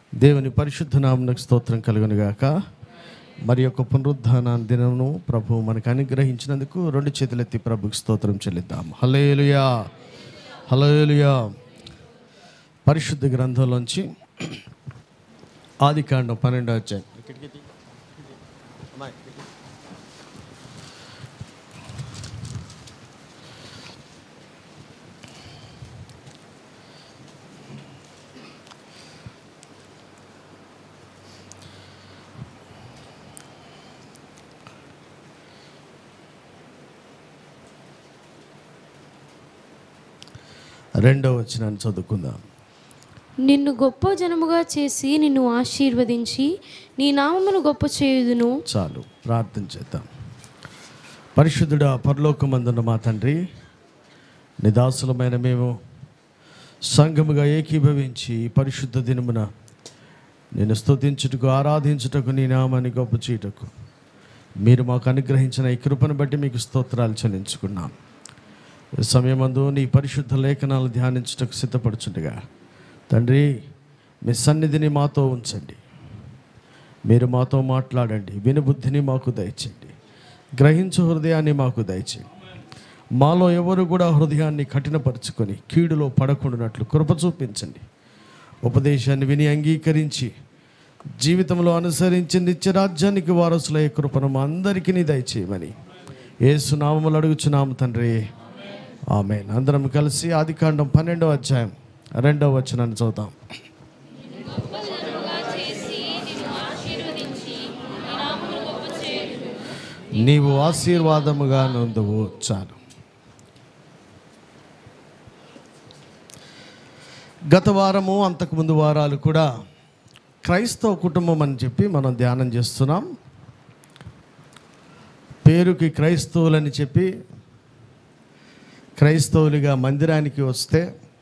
దేవుని పరిశుద్ధ నామనకు స్తోత్రం కలుగునుగాక మరి యొక్క పునరుద్ధాన దినమును ప్రభు మనకు అనుగ్రహించినందుకు రెండు చేతులెత్తి ప్రభుకి స్తోత్రం చెల్లిద్దాం హలేలుయా హలేలుయా పరిశుద్ధ గ్రంథంలోంచి ఆది కాండం పన్నెండో అధ్యాయం రెండో వచ్చినాన్ని చదువుకుందాం నిన్ను గొప్ప జనముగా చేసి నిన్ను ఆశీర్వదించి నీ నామమును గొప్ప చేయుదును చాలు ప్రార్థన చేద్దాం పరిశుద్ధుడా పరలోకమందున్న మా తండ్రి నిదాసులమైన మేము సంఘముగా ఏకీభవించి ఈ పరిశుద్ధ దినమున నేను స్తుతించుటకు ఆరాధించుటకు నీ నామాన్ని గొప్ప చేయుటకు మీరు మాకు అనుగ్రహించిన ఈ కృపను బట్టి మీకు స్తోత్రాలు చెల్లించుకున్నాం ఈ సమయమందు నీ పరిశుద్ధ లేఖనాలు ధ్యానించుటకు సిద్ధపడుచుండగా తండ్రి మీ సన్నిధిని మాతో ఉంచండి మీరు మాతో మాట్లాడండి వినుబుద్ధిని మాకు దయచేయండి గ్రహించు హృదయాన్ని మాకు దయచేయండి మాలో ఎవరు కూడా హృదయాన్ని కఠినపరుచుకొని కీడులో పడకుండానట్లు కృప చూపించండి ఉపదేశాన్ని విని అంగీకరించి జీవితంలో అనుసరించి నిత్యరాజ్యానికి వారసులయ్యే కృపను మా అందరికీ దయచేయమని ఏసునామములు అడుగుచున్నాము తండ్రి ఆమె అందరం కలిసి ఆదికాండం పన్నెండవ అధ్యాయం రెండవ వచనాన్ని చదువుతాం నీవు ఆశీర్వాదముగా నొందువు చాలు గత వారము అంతకుముందు వారాలు కూడా క్రైస్తవ కుటుంబం అని చెప్పి మనం ధ్యానం చేస్తున్నాం పేరుకి క్రైస్తవులని చెప్పి క్రైస్తవులుగా మందిరానికి వస్తే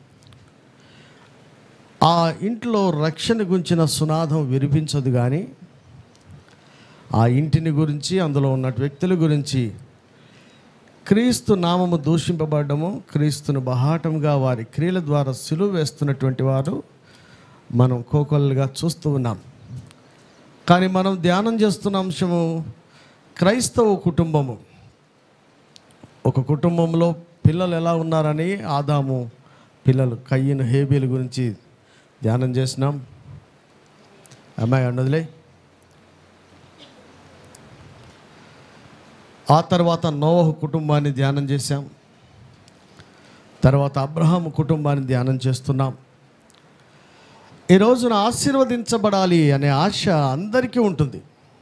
ఆ ఇంట్లో రక్షణ గురించిన సునాదం వినిపించదు కానీ ఆ ఇంటిని గురించి అందులో ఉన్న వ్యక్తుల గురించి క్రీస్తు నామము దూషింపబడము క్రీస్తును బహాటంగా వారి క్రియల ద్వారా సిలువ వేస్తున్నటువంటి వారు మనం కోకొల్లుగా చూస్తూ ఉన్నాం కానీ మనం ధ్యానం చేస్తున్న అంశము క్రైస్తవ కుటుంబము ఒక కుటుంబంలో పిల్లలు ఎలా ఉన్నారని ఆదాము పిల్లలు కయ్యను హేబీల గురించి ధ్యానం చేసినాం అమ్మాయి అన్నదిలే ఆ తర్వాత నోవహు కుటుంబాన్ని ధ్యానం చేశాం తర్వాత అబ్రహాం కుటుంబాన్ని ధ్యానం చేస్తున్నాం ఈ రోజున ఆశీర్వదించబడాలి అనే ఆశ అందరికీ ఉంటుంది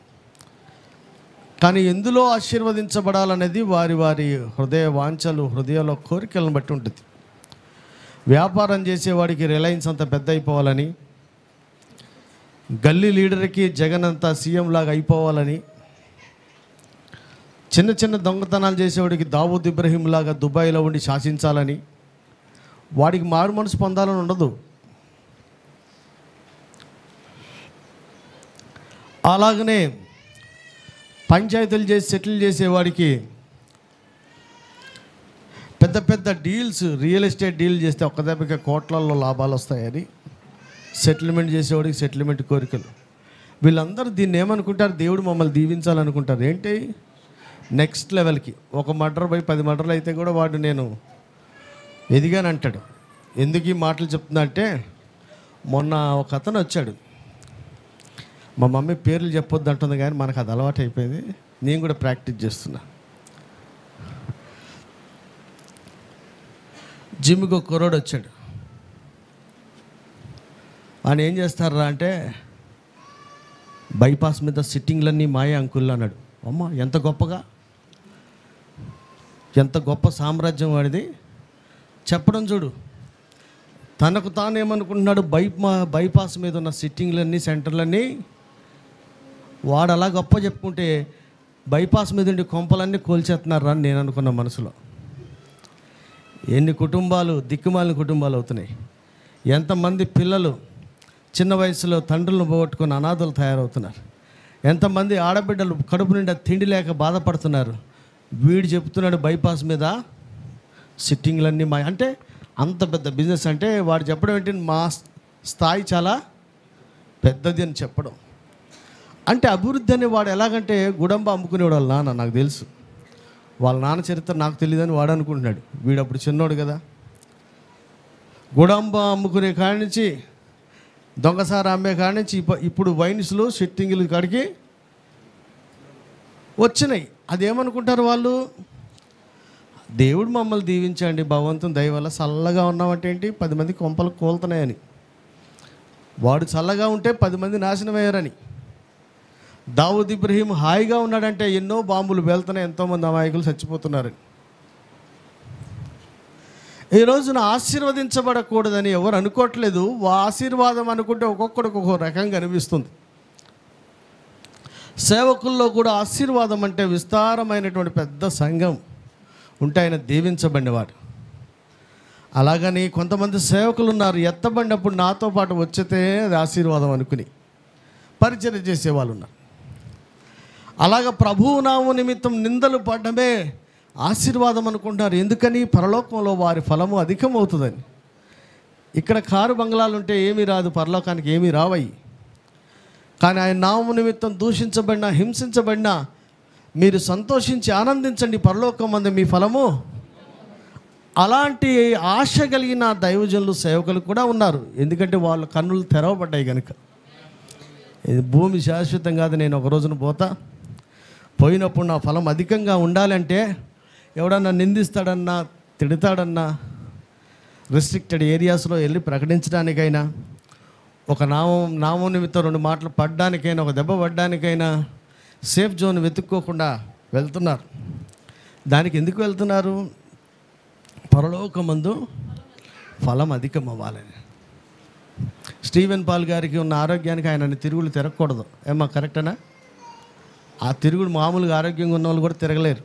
కానీ ఎందులో ఆశీర్వదించబడాలనేది వారి వారి హృదయ వాంఛలు హృదయంలో కోరికలను బట్టి ఉంటుంది వ్యాపారం చేసేవాడికి రిలయన్స్ అంత పెద్ద అయిపోవాలని గల్లీ లీడర్కి జగన్ అంతా సీఎం లాగా అయిపోవాలని చిన్న చిన్న దొంగతనాలు చేసేవాడికి దావూద్ ఇబ్రహీం లాగా దుబాయ్లో ఉండి శాసించాలని వాడికి మారు మనసు పొందాలని ఉండదు అలాగనే పంచాయతీలు చేసి సెటిల్ చేసేవాడికి పెద్ద పెద్ద డీల్స్ రియల్ ఎస్టేట్ డీల్ చేస్తే ఒక్క దెబ్బకి కోట్లలో లాభాలు వస్తాయని సెటిల్మెంట్ చేసేవాడికి సెటిల్మెంట్ కోరికలు వీళ్ళందరూ దీన్ని ఏమనుకుంటారు దేవుడు మమ్మల్ని దీవించాలనుకుంటారు ఏంటి నెక్స్ట్ లెవెల్కి ఒక మర్డర్ పోయి పది మర్డర్లు అయితే కూడా వాడు నేను ఎదిగాను అంటాడు ఎందుకు ఈ మాటలు చెప్తున్నా అంటే మొన్న ఒక అతను వచ్చాడు మా మమ్మీ పేర్లు చెప్పొద్దు అంటుంది కానీ మనకు అది అలవాటు అయిపోయింది నేను కూడా ప్రాక్టీస్ చేస్తున్నా జిమ్కి ఒక కుర్రోడు వచ్చాడు ఆయన ఏం చేస్తారా అంటే బైపాస్ మీద సిట్టింగ్లన్నీ మాయ అంకుల్ అన్నాడు అమ్మ ఎంత గొప్పగా ఎంత గొప్ప సామ్రాజ్యం వాడిది చెప్పడం చూడు తనకు తాను ఏమనుకుంటున్నాడు బైపా బైపాస్ మీద ఉన్న సిట్టింగ్లన్నీ సెంటర్లన్నీ వాడు అలా గొప్ప చెప్పుకుంటే బైపాస్ మీద ఉండి కొంపలన్నీ కోల్చేస్తున్నారు అని నేను అనుకున్న మనసులో ఎన్ని కుటుంబాలు దిక్కుమాలిన కుటుంబాలు అవుతున్నాయి ఎంతమంది పిల్లలు చిన్న వయసులో తండ్రులను పోగొట్టుకుని అనాథలు తయారవుతున్నారు ఎంతమంది ఆడబిడ్డలు కడుపు నిండా తిండి లేక బాధపడుతున్నారు వీడు చెప్తున్నాడు బైపాస్ మీద సిట్టింగ్లన్నీ మా అంటే అంత పెద్ద బిజినెస్ అంటే వాడు చెప్పడం ఏంటి మా స్థాయి చాలా పెద్దది అని చెప్పడం అంటే అభివృద్ధి అనే వాడు ఎలాగంటే గుడంబ అమ్ముకునేవాడు వాళ్ళ నాన్న నాకు తెలుసు వాళ్ళ నాన్న చరిత్ర నాకు తెలియదని వాడు అనుకుంటున్నాడు వీడు అప్పుడు చిన్నోడు కదా గుడంబ అమ్ముకునే కాడి నుంచి దొంగసార అమ్మే కాడి నుంచి ఇప్ప- ఇప్పుడు వైన్స్లు సిట్టింగులు కాడికి వచ్చినాయి అదేమనుకుంటారు వాళ్ళు దేవుడు మమ్మల్ని దీవించండి భగవంతుని దయ వల్ల చల్లగా ఉన్నామంటే ఏంటి పది మంది కొంపలు కోలుతున్నాయని వాడు చల్లగా ఉంటే పది మంది నాశనం అయ్యారని దావుద్ ఇబ్రహీం హాయిగా ఉన్నాడంటే ఎన్నో బాంబులు వెళ్తున్నాయి ఎంతోమంది అమాయకులు చచ్చిపోతున్నారని ఈ రోజున ఆశీర్వదించబడకూడదని ఎవరు అనుకోవట్లేదు వా ఆశీర్వాదం అనుకుంటే ఒక్కొక్కడికి ఒక్కొక్క రకంగా అనిపిస్తుంది సేవకుల్లో కూడా ఆశీర్వాదం అంటే విస్తారమైనటువంటి పెద్ద సంఘం ఉంటే ఆయన దీవించబడినవాడు అలాగని కొంతమంది సేవకులు ఉన్నారు ఎత్తబడినప్పుడు నాతో పాటు వచ్చితే అది ఆశీర్వాదం అనుకుని పరిచయం చేసేవాళ్ళు ఉన్నారు అలాగ ప్రభువు నామ నిమిత్తం నిందలు పడడమే ఆశీర్వాదం అనుకుంటున్నారు ఎందుకని పరలోకంలో వారి ఫలము అధికమవుతుందని ఇక్కడ కారు బంగ్లాలు ఉంటే ఏమీ రాదు పరలోకానికి ఏమీ రావయి కానీ ఆయన నామ నిమిత్తం దూషించబడిన హింసించబడిన మీరు సంతోషించి ఆనందించండి పరలోకం మంది మీ ఫలము అలాంటి ఆశ కలిగిన దైవజనులు సేవకులు కూడా ఉన్నారు ఎందుకంటే వాళ్ళ కన్నులు తెరవబడ్డాయి కనుక ఇది భూమి శాశ్వతం కాదు నేను ఒక రోజున పోతా పోయినప్పుడు నా ఫలం అధికంగా ఉండాలంటే ఎవడన్నా నిందిస్తాడన్నా తిడతాడన్నా రెస్ట్రిక్టెడ్ ఏరియాస్లో వెళ్ళి ప్రకటించడానికైనా ఒక నామం నామం నిమిత్తం రెండు మాటలు పడ్డానికైనా ఒక దెబ్బ పడ్డానికైనా సేఫ్ జోన్ వెతుక్కోకుండా వెళ్తున్నారు దానికి ఎందుకు వెళ్తున్నారు పరలోకమందు ఫలం అధికం అవ్వాలని స్టీవెన్ పాల్ గారికి ఉన్న ఆరోగ్యానికి ఆయన తిరుగులు తిరగకూడదు ఏమా కరెక్టేనా ఆ తిరుగుడు మామూలుగా ఆరోగ్యంగా ఉన్న వాళ్ళు కూడా తిరగలేరు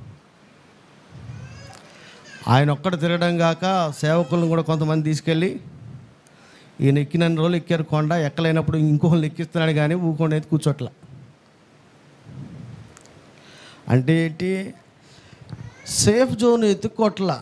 ఆయన ఒక్కడ తిరగడం కాక సేవకులను కూడా కొంతమంది తీసుకెళ్ళి ఈయన ఎక్కిన రోజులు ఎక్కారు కొండ ఎక్కలేనప్పుడు ఇంకొకళ్ళు ఎక్కిస్తున్నాడు కానీ ఊకుండా అయితే కూర్చోట్ల అంటే ఏంటి సేఫ్ జోన్ ఎత్తుకోట్ల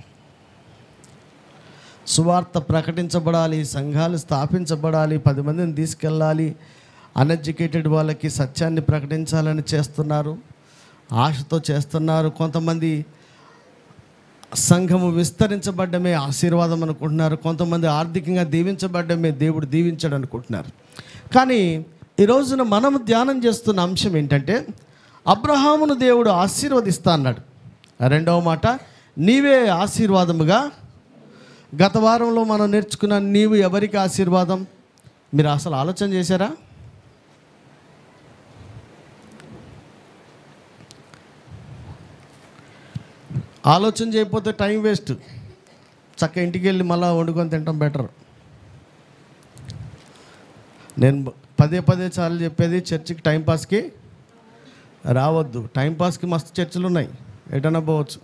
సువార్త ప్రకటించబడాలి సంఘాలు స్థాపించబడాలి పది మందిని తీసుకెళ్ళాలి అన్ఎడ్యుకేటెడ్ వాళ్ళకి సత్యాన్ని ప్రకటించాలని చేస్తున్నారు ఆశతో చేస్తున్నారు కొంతమంది సంఘము విస్తరించబడ్డమే ఆశీర్వాదం అనుకుంటున్నారు కొంతమంది ఆర్థికంగా దీవించబడ్డమే దేవుడు దీవించాడు అనుకుంటున్నారు కానీ ఈ రోజున మనం ధ్యానం చేస్తున్న అంశం ఏంటంటే అబ్రహామును దేవుడు ఆశీర్వదిస్తా అన్నాడు రెండవ మాట నీవే ఆశీర్వాదముగా గత వారంలో మనం నేర్చుకున్న నీవు ఎవరికి ఆశీర్వాదం మీరు అసలు ఆలోచన చేశారా ఆలోచన చేయకపోతే టైం వేస్ట్ చక్క ఇంటికి వెళ్ళి మళ్ళీ వండుకొని తినటం బెటర్ నేను పదే పదే సార్లు చెప్పేది చర్చికి టైంపాస్కి రావద్దు టైంపాస్కి మస్తు చర్చలు ఉన్నాయి ఎటన్నా పోవచ్చు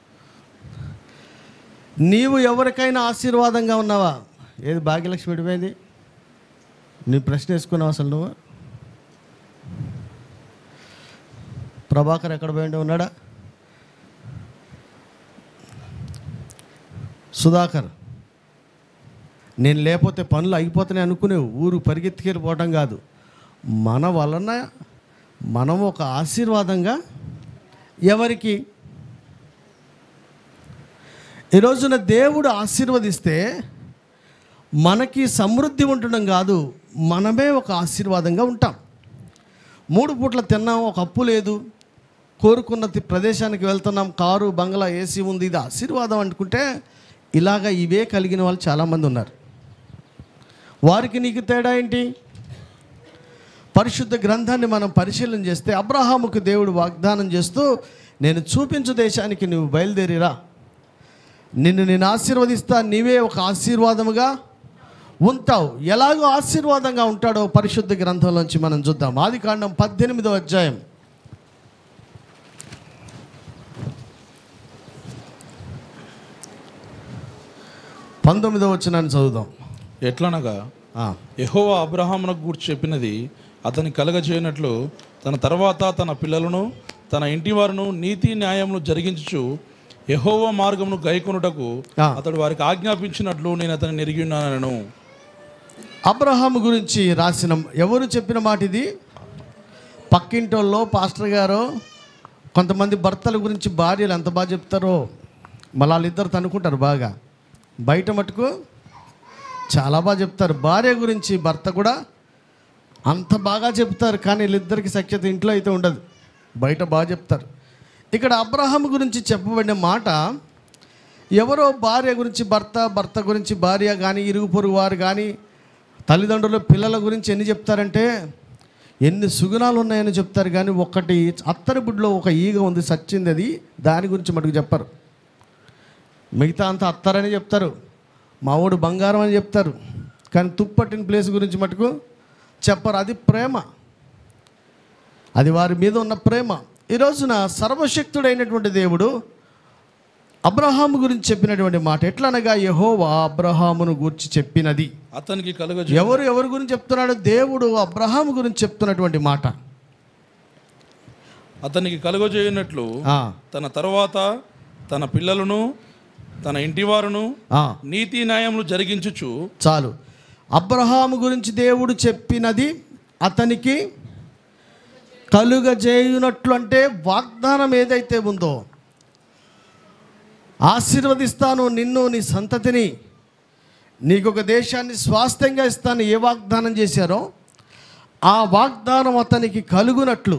నీవు ఎవరికైనా ఆశీర్వాదంగా ఉన్నావా ఏది భాగ్యలక్ష్మి విడిపోయింది నీ ప్రశ్న వేసుకున్నావు అసలు నువ్వు ప్రభాకర్ ఎక్కడ పోయిండు ఉన్నాడా సుధాకర్ నేను లేకపోతే పనులు అయిపోతున్నాయి అనుకునేవు ఊరు పరిగెత్తుకెళ్ళిపోవటం కాదు మన వలన మనం ఒక ఆశీర్వాదంగా ఎవరికి ఈ రోజున దేవుడు ఆశీర్వదిస్తే మనకి సమృద్ధి ఉండడం కాదు మనమే ఒక ఆశీర్వాదంగా ఉంటాం మూడు పూట్ల తిన్నాం ఒక అప్పు లేదు కోరుకున్న తి- ప్రదేశానికి వెళ్తున్నాం కారు బంగ్లా ఏసీ ఉంది ఇది ఆశీర్వాదం అనుకుంటే ఇలాగ ఇవే కలిగిన వాళ్ళు చాలామంది ఉన్నారు వారికి నీకు తేడా ఏంటి పరిశుద్ధ గ్రంథాన్ని మనం పరిశీలన చేస్తే అబ్రహాముకు దేవుడు వాగ్దానం చేస్తూ నేను చూపించు దేశానికి నువ్వు బయలుదేరిరా నిన్ను నేను ఆశీర్వదిస్తా నీవే ఒక ఆశీర్వాదముగా ఉంటావు ఎలాగో ఆశీర్వాదంగా ఉంటాడో పరిశుద్ధ గ్రంథంలోంచి మనం చూద్దాం ఆది కాండం పద్దెనిమిదో అధ్యాయం పంతొమ్మిదో వచ్చినాన్ని చదువుదాం ఎట్లనగా ఆ, యెహోవా అబ్రహామునకు గూర్చి చెప్పినది అతని కలగజేయనట్లు తన తర్వాత తన పిల్లలను తన ఇంటి వారును నీతి న్యాయమును జరిగించుచు యెహోవా మార్గమును గైకొనుటకు ఆ. అతడు వారికి ఆజ్ఞాపించినట్లు నేను అతన్ని నెరిగి ఉన్నానను అబ్రహాం గురించి రాసిన ఎవరు చెప్పిన మాట ఇది పక్కింటోళ్ళు పాస్టర్ గారు కొంతమంది భర్తల గురించి భార్యలు ఎంత బాగా చెప్తారో మళ్ళీ వాళ్ళిద్దరు తనుకుంటారు బాగా బయట మటుకు చాలా బాగా చెప్తారు భార్య గురించి భర్త కూడా అంత బాగా చెప్తారు కానీ వీళ్ళిద్దరికి సఖ్యత ఇంట్లో అయితే ఉండదు బయట బాగా చెప్తారు ఇక్కడ అబ్రహాం గురించి చెప్పబడిన మాట ఎవరో భార్య గురించి భర్త భర్త గురించి భార్య కానీ ఇరుగు పొరుగు వారు కానీ తల్లిదండ్రులు పిల్లల గురించి ఎన్ని చెప్తారంటే ఎన్ని సుగుణాలు ఉన్నాయని చెప్తారు కానీ ఒకటి అత్తరి బుడ్లో ఒక ఈగ ఉంది సచ్చింది అది దాని గురించి మటుకు చెప్పరు మిగతా అంతా అత్తారని చెప్తారు మా ఊడు బంగారం అని చెప్తారు కానీ తుప్పట్టిన ప్లేస్ గురించి మటుకు చెప్పరు అది ప్రేమ అది వారి మీద ఉన్న ప్రేమ ఈ రోజున సర్వశక్తుడైనటువంటి దేవుడు అబ్రహాము గురించి చెప్పినటువంటి మాట ఎట్లనగా యహోవా అబ్రహామును గురించి చెప్పినది అతనికి కలుగ ఎవరు ఎవరి గురించి చెప్తున్నాడు దేవుడు అబ్రహాము గురించి చెప్తున్నటువంటి మాట అతనికి కలుగజేయనట్లు ఆ, తన తరువాత తన పిల్లలను తన ఇంటివారును ఆ, నీతి న్యాయములు జరిగించుచు చాలు అబ్రహాము గురించి దేవుడు చెప్పినది అతనికి కలుగజేయునట్లు అంటే వాగ్దానం ఏదైతే ఉందో ఆశీర్వదిస్తాను నిన్ను నీ సంతతిని నీకు ఒక దేశాన్ని స్వాస్థ్యంగా ఇస్తాను ఏ వాగ్దానం చేశారో ఆ వాగ్దానం అతనికి కలుగునట్లు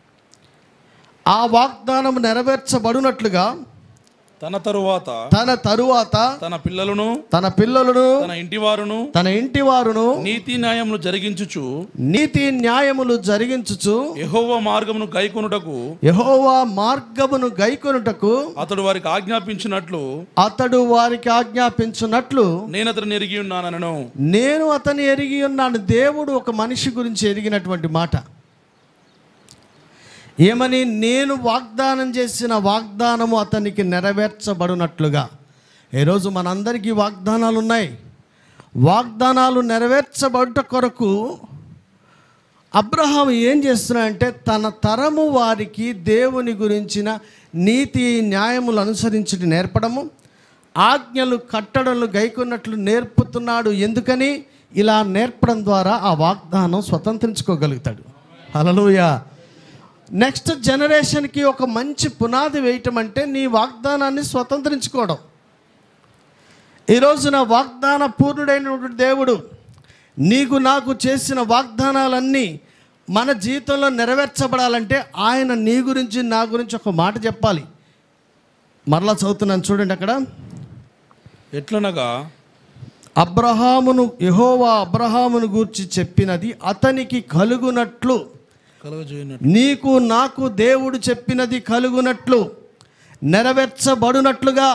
ఆ వాగ్దానం నెరవేర్చబడినట్లుగా తన తరువాత తన తరువాత తన పిల్లలను తన పిల్లలను తన ఇంటివారును తన ఇంటి వారును నీతి న్యాయములు జరిగించుచు నీతి న్యాయములు జరిగించుచు యెహోవా మార్గమును గైకొనుటకు యహోవా మార్గమును గైకొనుటకు అతడు వారికి ఆజ్ఞాపించినట్లు అతడు వారికి ఆజ్ఞాపించున్నట్లు నేను అతను ఎరిగి ఉన్నానను నేను అతని ఎరిగి ఉన్నాను దేవుడు ఒక మనిషి గురించి ఎరిగినటువంటి మాట ఏమని నేను వాగ్దానం చేసిన వాగ్దానము అతనికి నెరవేర్చబడినట్లుగా ఈరోజు మనందరికీ వాగ్దానాలు ఉన్నాయి వాగ్దానాలు నెరవేర్చబడుట కొరకు అబ్రహాం ఏం చేస్తున్నాడంటే తన తరము వారికి దేవుని గురించిన నీతి న్యాయములు అనుసరించడం నేర్పడము ఆజ్ఞలు కట్టడలు గైకొన్నట్లు నేర్పుతున్నాడు ఎందుకని ఇలా నేర్పడం ద్వారా ఆ వాగ్దానం స్వతంత్రించుకోగలుగుతాడు హలలుయ నెక్స్ట్ జనరేషన్కి ఒక మంచి పునాది వేయటం అంటే నీ వాగ్దానాన్ని స్వతంత్రించుకోవడం ఈ రోజున వాగ్దాన పూర్ణుడైనటువంటి దేవుడు నీకు నాకు చేసిన వాగ్దానాలన్నీ మన జీవితంలో నెరవేర్చబడాలంటే ఆయన నీ గురించి నా గురించి ఒక మాట చెప్పాలి మరలా చదువుతున్నాను చూడండి అక్కడ ఎట్లనగా అబ్రహామును యెహోవా అబ్రహామును గూర్చి చెప్పినది అతనికి కలుగునట్లు కలుగజేయనట్లు నీకు నాకు దేవుడు చెప్పినది కలుగునట్లు నెరవేర్చబడునట్లుగా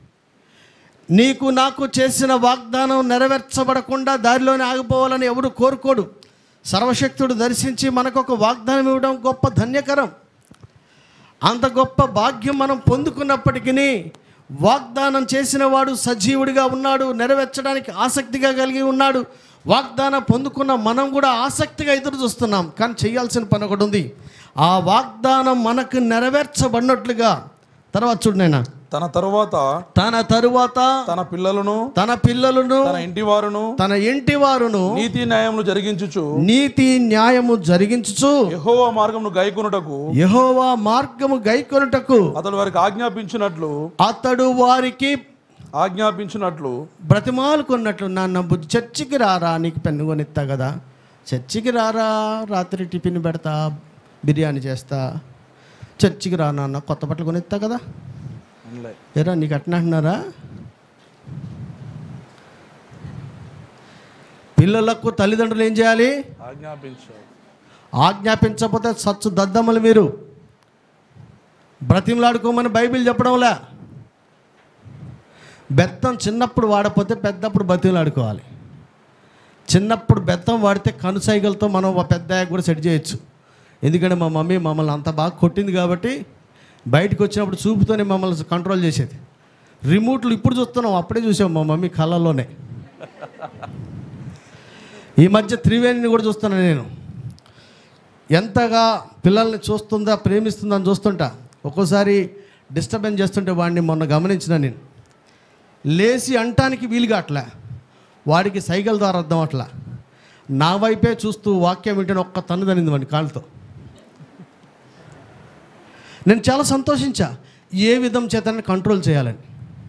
నీకు నాకు చేసిన వాగ్దానం నెరవేర్చబడకుండా దారిలోనే ఆగిపోవాలని ఎవడు కోరుకోడు సర్వశక్తుడు దర్శించి మనకు ఒక వాగ్దానం ఇవ్వడం గొప్ప ధన్యకరం అంత గొప్ప భాగ్యం మనం పొందుకున్నప్పటికీ వాగ్దానం చేసిన వాడు సజీవుడిగా ఉన్నాడు నెరవేర్చడానికి ఆసక్తిగా కలిగి ఉన్నాడు వాగ్దానం పొందుకున్న మనం కూడా ఆసక్తిగా ఎదురు చూస్తున్నాం కానీ చేయాల్సిన పని ఒకటి ఉంది ఆ వాగ్దానం మనకు నెరవేర్చబడినట్లుగా తర్వాత చూడు నాయనా తన తరువాత తన తరువాత తన పిల్లలను తన పిల్లలను తన ఇంటివారును తన ఇంటి వారును నీతి న్యాయములు జరిగించుచు నీతి న్యాయము జరిగించుచు యెహోవా మార్గమును గైకొనుటకు యెహోవా మార్గము గైకొనుటకు అతడు వారికి ఆజ్ఞాపించినట్లు అతడు వారికి ఆజ్ఞాపించినట్లు బ్రతిమాలుకున్నట్లు నాన్న బుద్ధి చర్చికి రారా నీకు పెన్ను కొనిస్తా కదా చర్చికి రారా రాత్రి టిఫిన్ పెడతా బిర్యానీ చేస్తా చర్చికి రా నాన్న కొత్త బట్టలు కొనిస్తా కదా ఏరా నీకు అట్లా అంటున్నారా పిల్లలకు తల్లిదండ్రులు ఏం చేయాలి ఆజ్ఞాపించాడు ఆజ్ఞాపించకపోతే సచ్చు దద్దమ్మలు మీరు బ్రతిమలాడుకోమని బైబిల్ చెప్పడంలే బెత్తం చిన్నప్పుడు వాడకపోతే పెద్దప్పుడు బతిమలాడుకోవాలి చిన్నప్పుడు బెత్తం వాడితే కనుసైగలతో మనం ఒక పెద్ద ఆయనకు కూడా సెట్ చేయొచ్చు ఎందుకంటే మా మమ్మీ మమ్మల్ని అంత బాగా కొట్టింది కాబట్టి బయటకు వచ్చినప్పుడు చూపుతోనే మమ్మల్ని కంట్రోల్ చేసేది రిమోట్లు ఇప్పుడు చూస్తున్నాం అప్పుడే చూసాం మా మమ్మీ కళ్ళల్లోనే ఈ మధ్య త్రివేణిని కూడా చూస్తున్నాను నేను ఎంతగా పిల్లల్ని చూస్తుందా ప్రేమిస్తుందా అని చూస్తుంటా ఒక్కోసారి డిస్టర్బెన్స్ చేస్తుంటే వాడిని మొన్న గమనించిన నేను లేచి అంటానికి వీలుగా అట్లా వాడికి సైకిల్ ద్వారా అర్థం అట్లా నా వైపే చూస్తూ వాక్యం వింటే ఒక్క తన్ను తనింది వాడిని కాళ్ళతో నేను చాలా సంతోషించా ఏ విధం చేతని కంట్రోల్ చేయాలని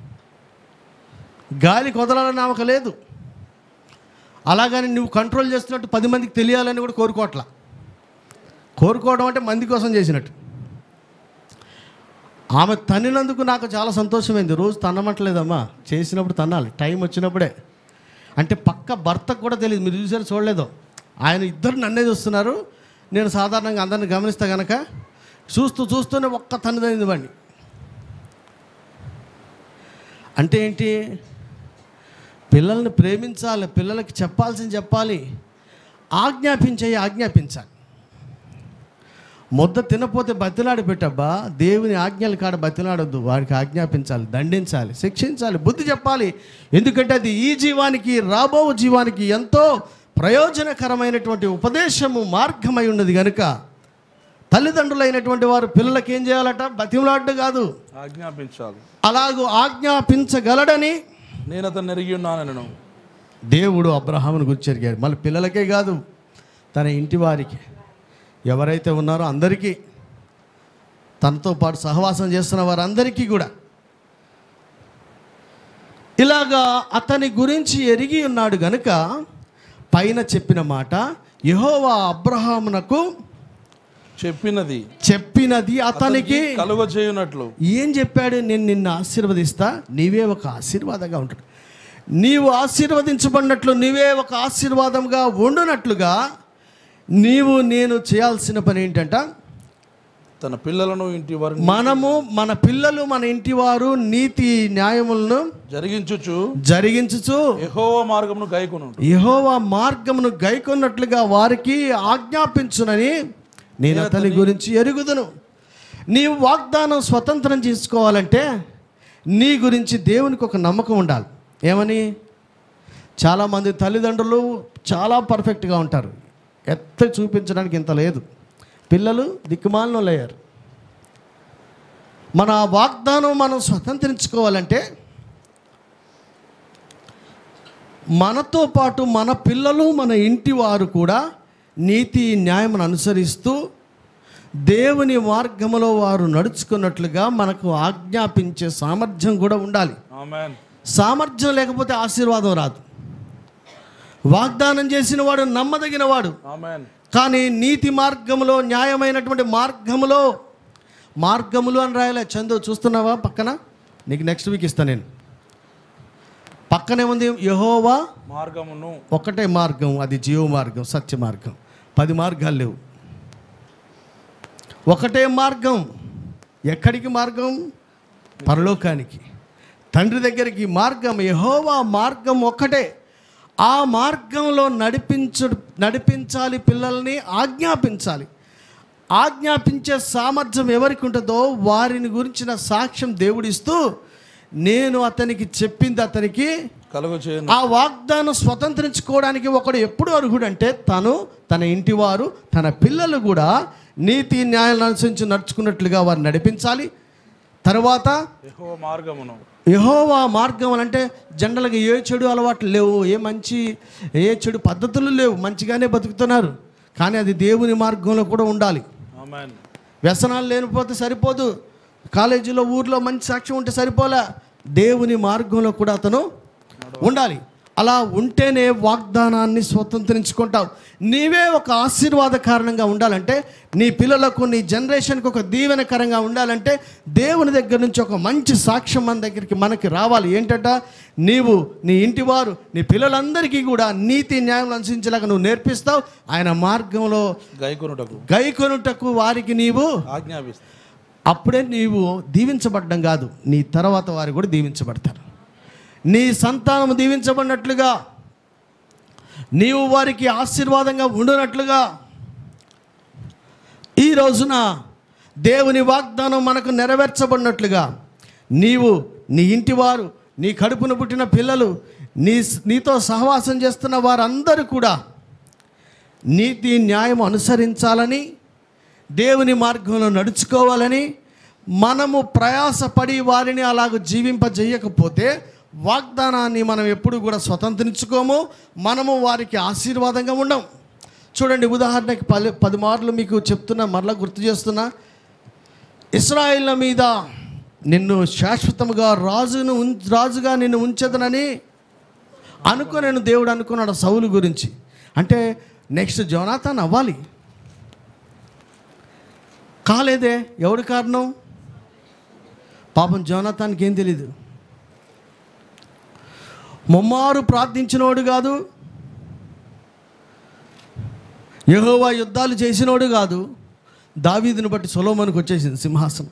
గాలి కొదలాలని ఆమెకు లేదు అలాగని నువ్వు కంట్రోల్ చేస్తున్నట్టు పది మందికి తెలియాలని కూడా కోరుకోవట్లా కోరుకోవడం అంటే మంది కోసం చేసినట్టు ఆమె తన్నినందుకు నాకు చాలా సంతోషమైంది రోజు తన్నమట్లేదమ్మా చేసినప్పుడు తన్నాలి టైం వచ్చినప్పుడే అంటే పక్క భర్తకు కూడా తెలియదు మీరు చూసారు చూడలేదు ఆయన ఇద్దరు నన్నే చూస్తున్నారు నేను సాధారణంగా అందరిని గమనిస్తా గనక చూస్తూ చూస్తూనే ఒక్క తన్నుదైంది వాడిని అంటే ఏంటి పిల్లల్ని ప్రేమించాలి పిల్లలకి చెప్పాల్సింది చెప్పాలి ఆజ్ఞాపించే ఆజ్ఞాపించాలి ముద్ద తినపోతే బతిలాడి పెట్టబ్బా దేవుని ఆజ్ఞల కాడ బతిలాడొద్దు వాడికి ఆజ్ఞాపించాలి దండించాలి శిక్షించాలి బుద్ధి చెప్పాలి ఎందుకంటే అది ఈ జీవానికి రాబో జీవానికి ఎంతో ప్రయోజనకరమైనటువంటి ఉపదేశము మార్గమై ఉన్నది కనుక తల్లిదండ్రులైనటువంటి వారు పిల్లలకి ఏం చేయాలట బతిమలాడ్డు కాదు ఆజ్ఞాపించాలి అలాగూ ఆజ్ఞాపించగలడని నేను అతను ఎరిగి ఉన్నాను నేను దేవుడు అబ్రహామును గుర్చెరిగాడు మళ్ళీ పిల్లలకే కాదు తన ఇంటి వారికి ఎవరైతే ఉన్నారో అందరికీ తనతో పాటు సహవాసం చేస్తున్న వారందరికీ కూడా ఇలాగా అతని గురించి ఎరిగి ఉన్నాడు గనుక పైన చెప్పిన మాట యెహోవా అబ్రహామునకు చెప్పినది చెప్పినది అతనికి కలుగ చేయునట్లు ఏం చెప్పాడు నేను నిన్ను ఆశీర్వదిస్తా నీవే ఒక ఆశీర్వాదంగా ఉంటాడు నీవు ఆశీర్వదించబడినట్లు నీవే ఒక ఆశీర్వాదంగా ఉండునట్లుగా నీవు నేను చేయాల్సిన పని ఏంటంట తన పిల్లలను ఇంటి వారిని మనము మన పిల్లలు మన ఇంటి వారు నీతి న్యాయములను జరిగించుచు జరిగించుచు యెహోవ మార్గమును గైకొను యెహోవా మార్గమును గైకొన్నట్లుగా వారికి ఆజ్ఞాపించునని నేను అతని గురించి ఎరుగుదును నీవు వాగ్దానం స్వతంత్రం చేసుకోవాలంటే నీ గురించి దేవునికి ఒక నమ్మకం ఉండాలి ఏమని చాలామంది తల్లిదండ్రులు చాలా పర్ఫెక్ట్గా ఉంటారు ఎత్త చూపించడానికి ఇంత లేదు పిల్లలు దిక్కుమాలను లేరు మన వాగ్దానం మనం స్వతంత్రించుకోవాలంటే మనతో పాటు మన పిల్లలు మన ఇంటి వారు కూడా నీతి న్యాయమును అనుసరిస్తూ దేవుని మార్గములో వారు నడుచుకున్నట్లుగా మనకు ఆజ్ఞాపించే సామర్థ్యం కూడా ఉండాలి ఆమేన్ సామర్థ్యం లేకపోతే ఆశీర్వాదం రాదు వాగ్దానం చేసిన వాడు నమ్మదగిన వాడు ఆమేన్ కానీ నీతి మార్గములో న్యాయమైనటువంటి మార్గములో మార్గములు అని రాయలే చందు చూస్తున్నావా పక్కన నీకు నెక్స్ట్ వీక్ ఇస్తాను నేను పక్కనే ఉంది యహోవా మార్గమును ఒకటే మార్గం అది జీవ మార్గం సత్య మార్గం పది మార్గాలు లేవు ఒకటే మార్గం ఎక్కడికి మార్గం పరలోకానికి తండ్రి దగ్గరికి మార్గం యహోవా మార్గం ఒక్కటే ఆ మార్గంలో నడిపించు నడిపించాలి పిల్లల్ని ఆజ్ఞాపించాలి ఆజ్ఞాపించే సామర్థ్యం ఎవరికి ఉంటుందో వారిని గురించిన సాక్ష్యం దేవుడిస్తూ నేను అతనికి చెప్పింది అతనికి కలుగ చేయను ఆ వాగ్దానం స్వతంత్రించుకోవడానికి ఒకడు ఎప్పుడు అర్హుడంటే తను తన ఇంటివారు తన పిల్లలు కూడా నీతి న్యాయాలను అనుసరించి నడుచుకున్నట్లుగా వారు నడిపించాలి తర్వాత యెహోవ మార్గమును యహోవా మార్గం అని అంటే జనరల్గా ఏ చెడు అలవాట్లు లేవు ఏ మంచి ఏ చెడు పద్ధతులు లేవు మంచిగానే బతుకుతున్నారు కానీ అది దేవుని మార్గంలో కూడా ఉండాలి ఆమేన్ వ్యసనాలు లేనిపోతే సరిపోదు కాలేజీలో ఊర్లో మంచి సాక్ష్యం ఉంటే సరిపోలే దేవుని మార్గంలో కూడా అతను ఉండాలి అలా ఉంటేనే వాగ్దానాన్ని స్వతంత్రించుకుంటావు నీవే ఒక ఆశీర్వాద కారణంగా ఉండాలంటే నీ పిల్లలకు నీ జనరేషన్కి ఒక దీవెనకరంగా ఉండాలంటే దేవుని దగ్గర నుంచి ఒక మంచి సాక్ష్యం మన దగ్గరికి మనకి రావాలి ఏంటంట నీవు నీ ఇంటివారు నీ పిల్లలందరికీ కూడా నీతి న్యాయం అనుసరించేలాగా నువ్వు నేర్పిస్తావు ఆయన మార్గంలో గైకొనుటకు గైకొనుటకు వారికి నీవు ఆజ్ఞాపిస్తా అప్పుడే నీవు దీవించబడ్డం కాదు నీ తర్వాత వారు కూడా దీవించబడతారు నీ సంతానం దీవించబడినట్లుగా నీవు వారికి ఆశీర్వాదంగా ఉండునట్లుగా ఈ రోజున దేవుని వాగ్దానం మనకు నెరవేర్చబడినట్లుగా నీవు నీ ఇంటి వారు నీ కడుపున పుట్టిన పిల్లలు నీ నీతో సహవాసం చేస్తున్న వారందరూ కూడా నీతి న్యాయం అనుసరించాలని దేవుని మార్గంలో నడుచుకోవాలని మనము ప్రయాసపడి వారిని అలాగ జీవింపజేయకపోతే వాగ్దానాన్ని మనం ఎప్పుడు కూడా స్వతంత్రించుకోము మనము వారికి ఆశీర్వాదంగా ఉండం చూడండి ఉదాహరణకి పది పది మార్లు మీకు చెప్తున్నా మరలా గుర్తు చేస్తున్నా ఇస్రాయిల్ల మీద నిన్ను శాశ్వతముగా రాజును ఉం రాజుగా నిన్ను ఉంచదనని అనుకో నేను దేవుడు అనుకున్నాడు సౌలు గురించి అంటే నెక్స్ట్ జోనాథన్ అవ్వాలి కాలేదే ఎవడు కారణం పాపం జోనాథానికి ఏం తెలీదు ముమ్మారు ప్రార్థించినోడు కాదు యెహోవా యుద్ధాలు చేసినోడు కాదు దావీదుని బట్టి సొలోమోనికి వచ్చేసింది సింహాసనం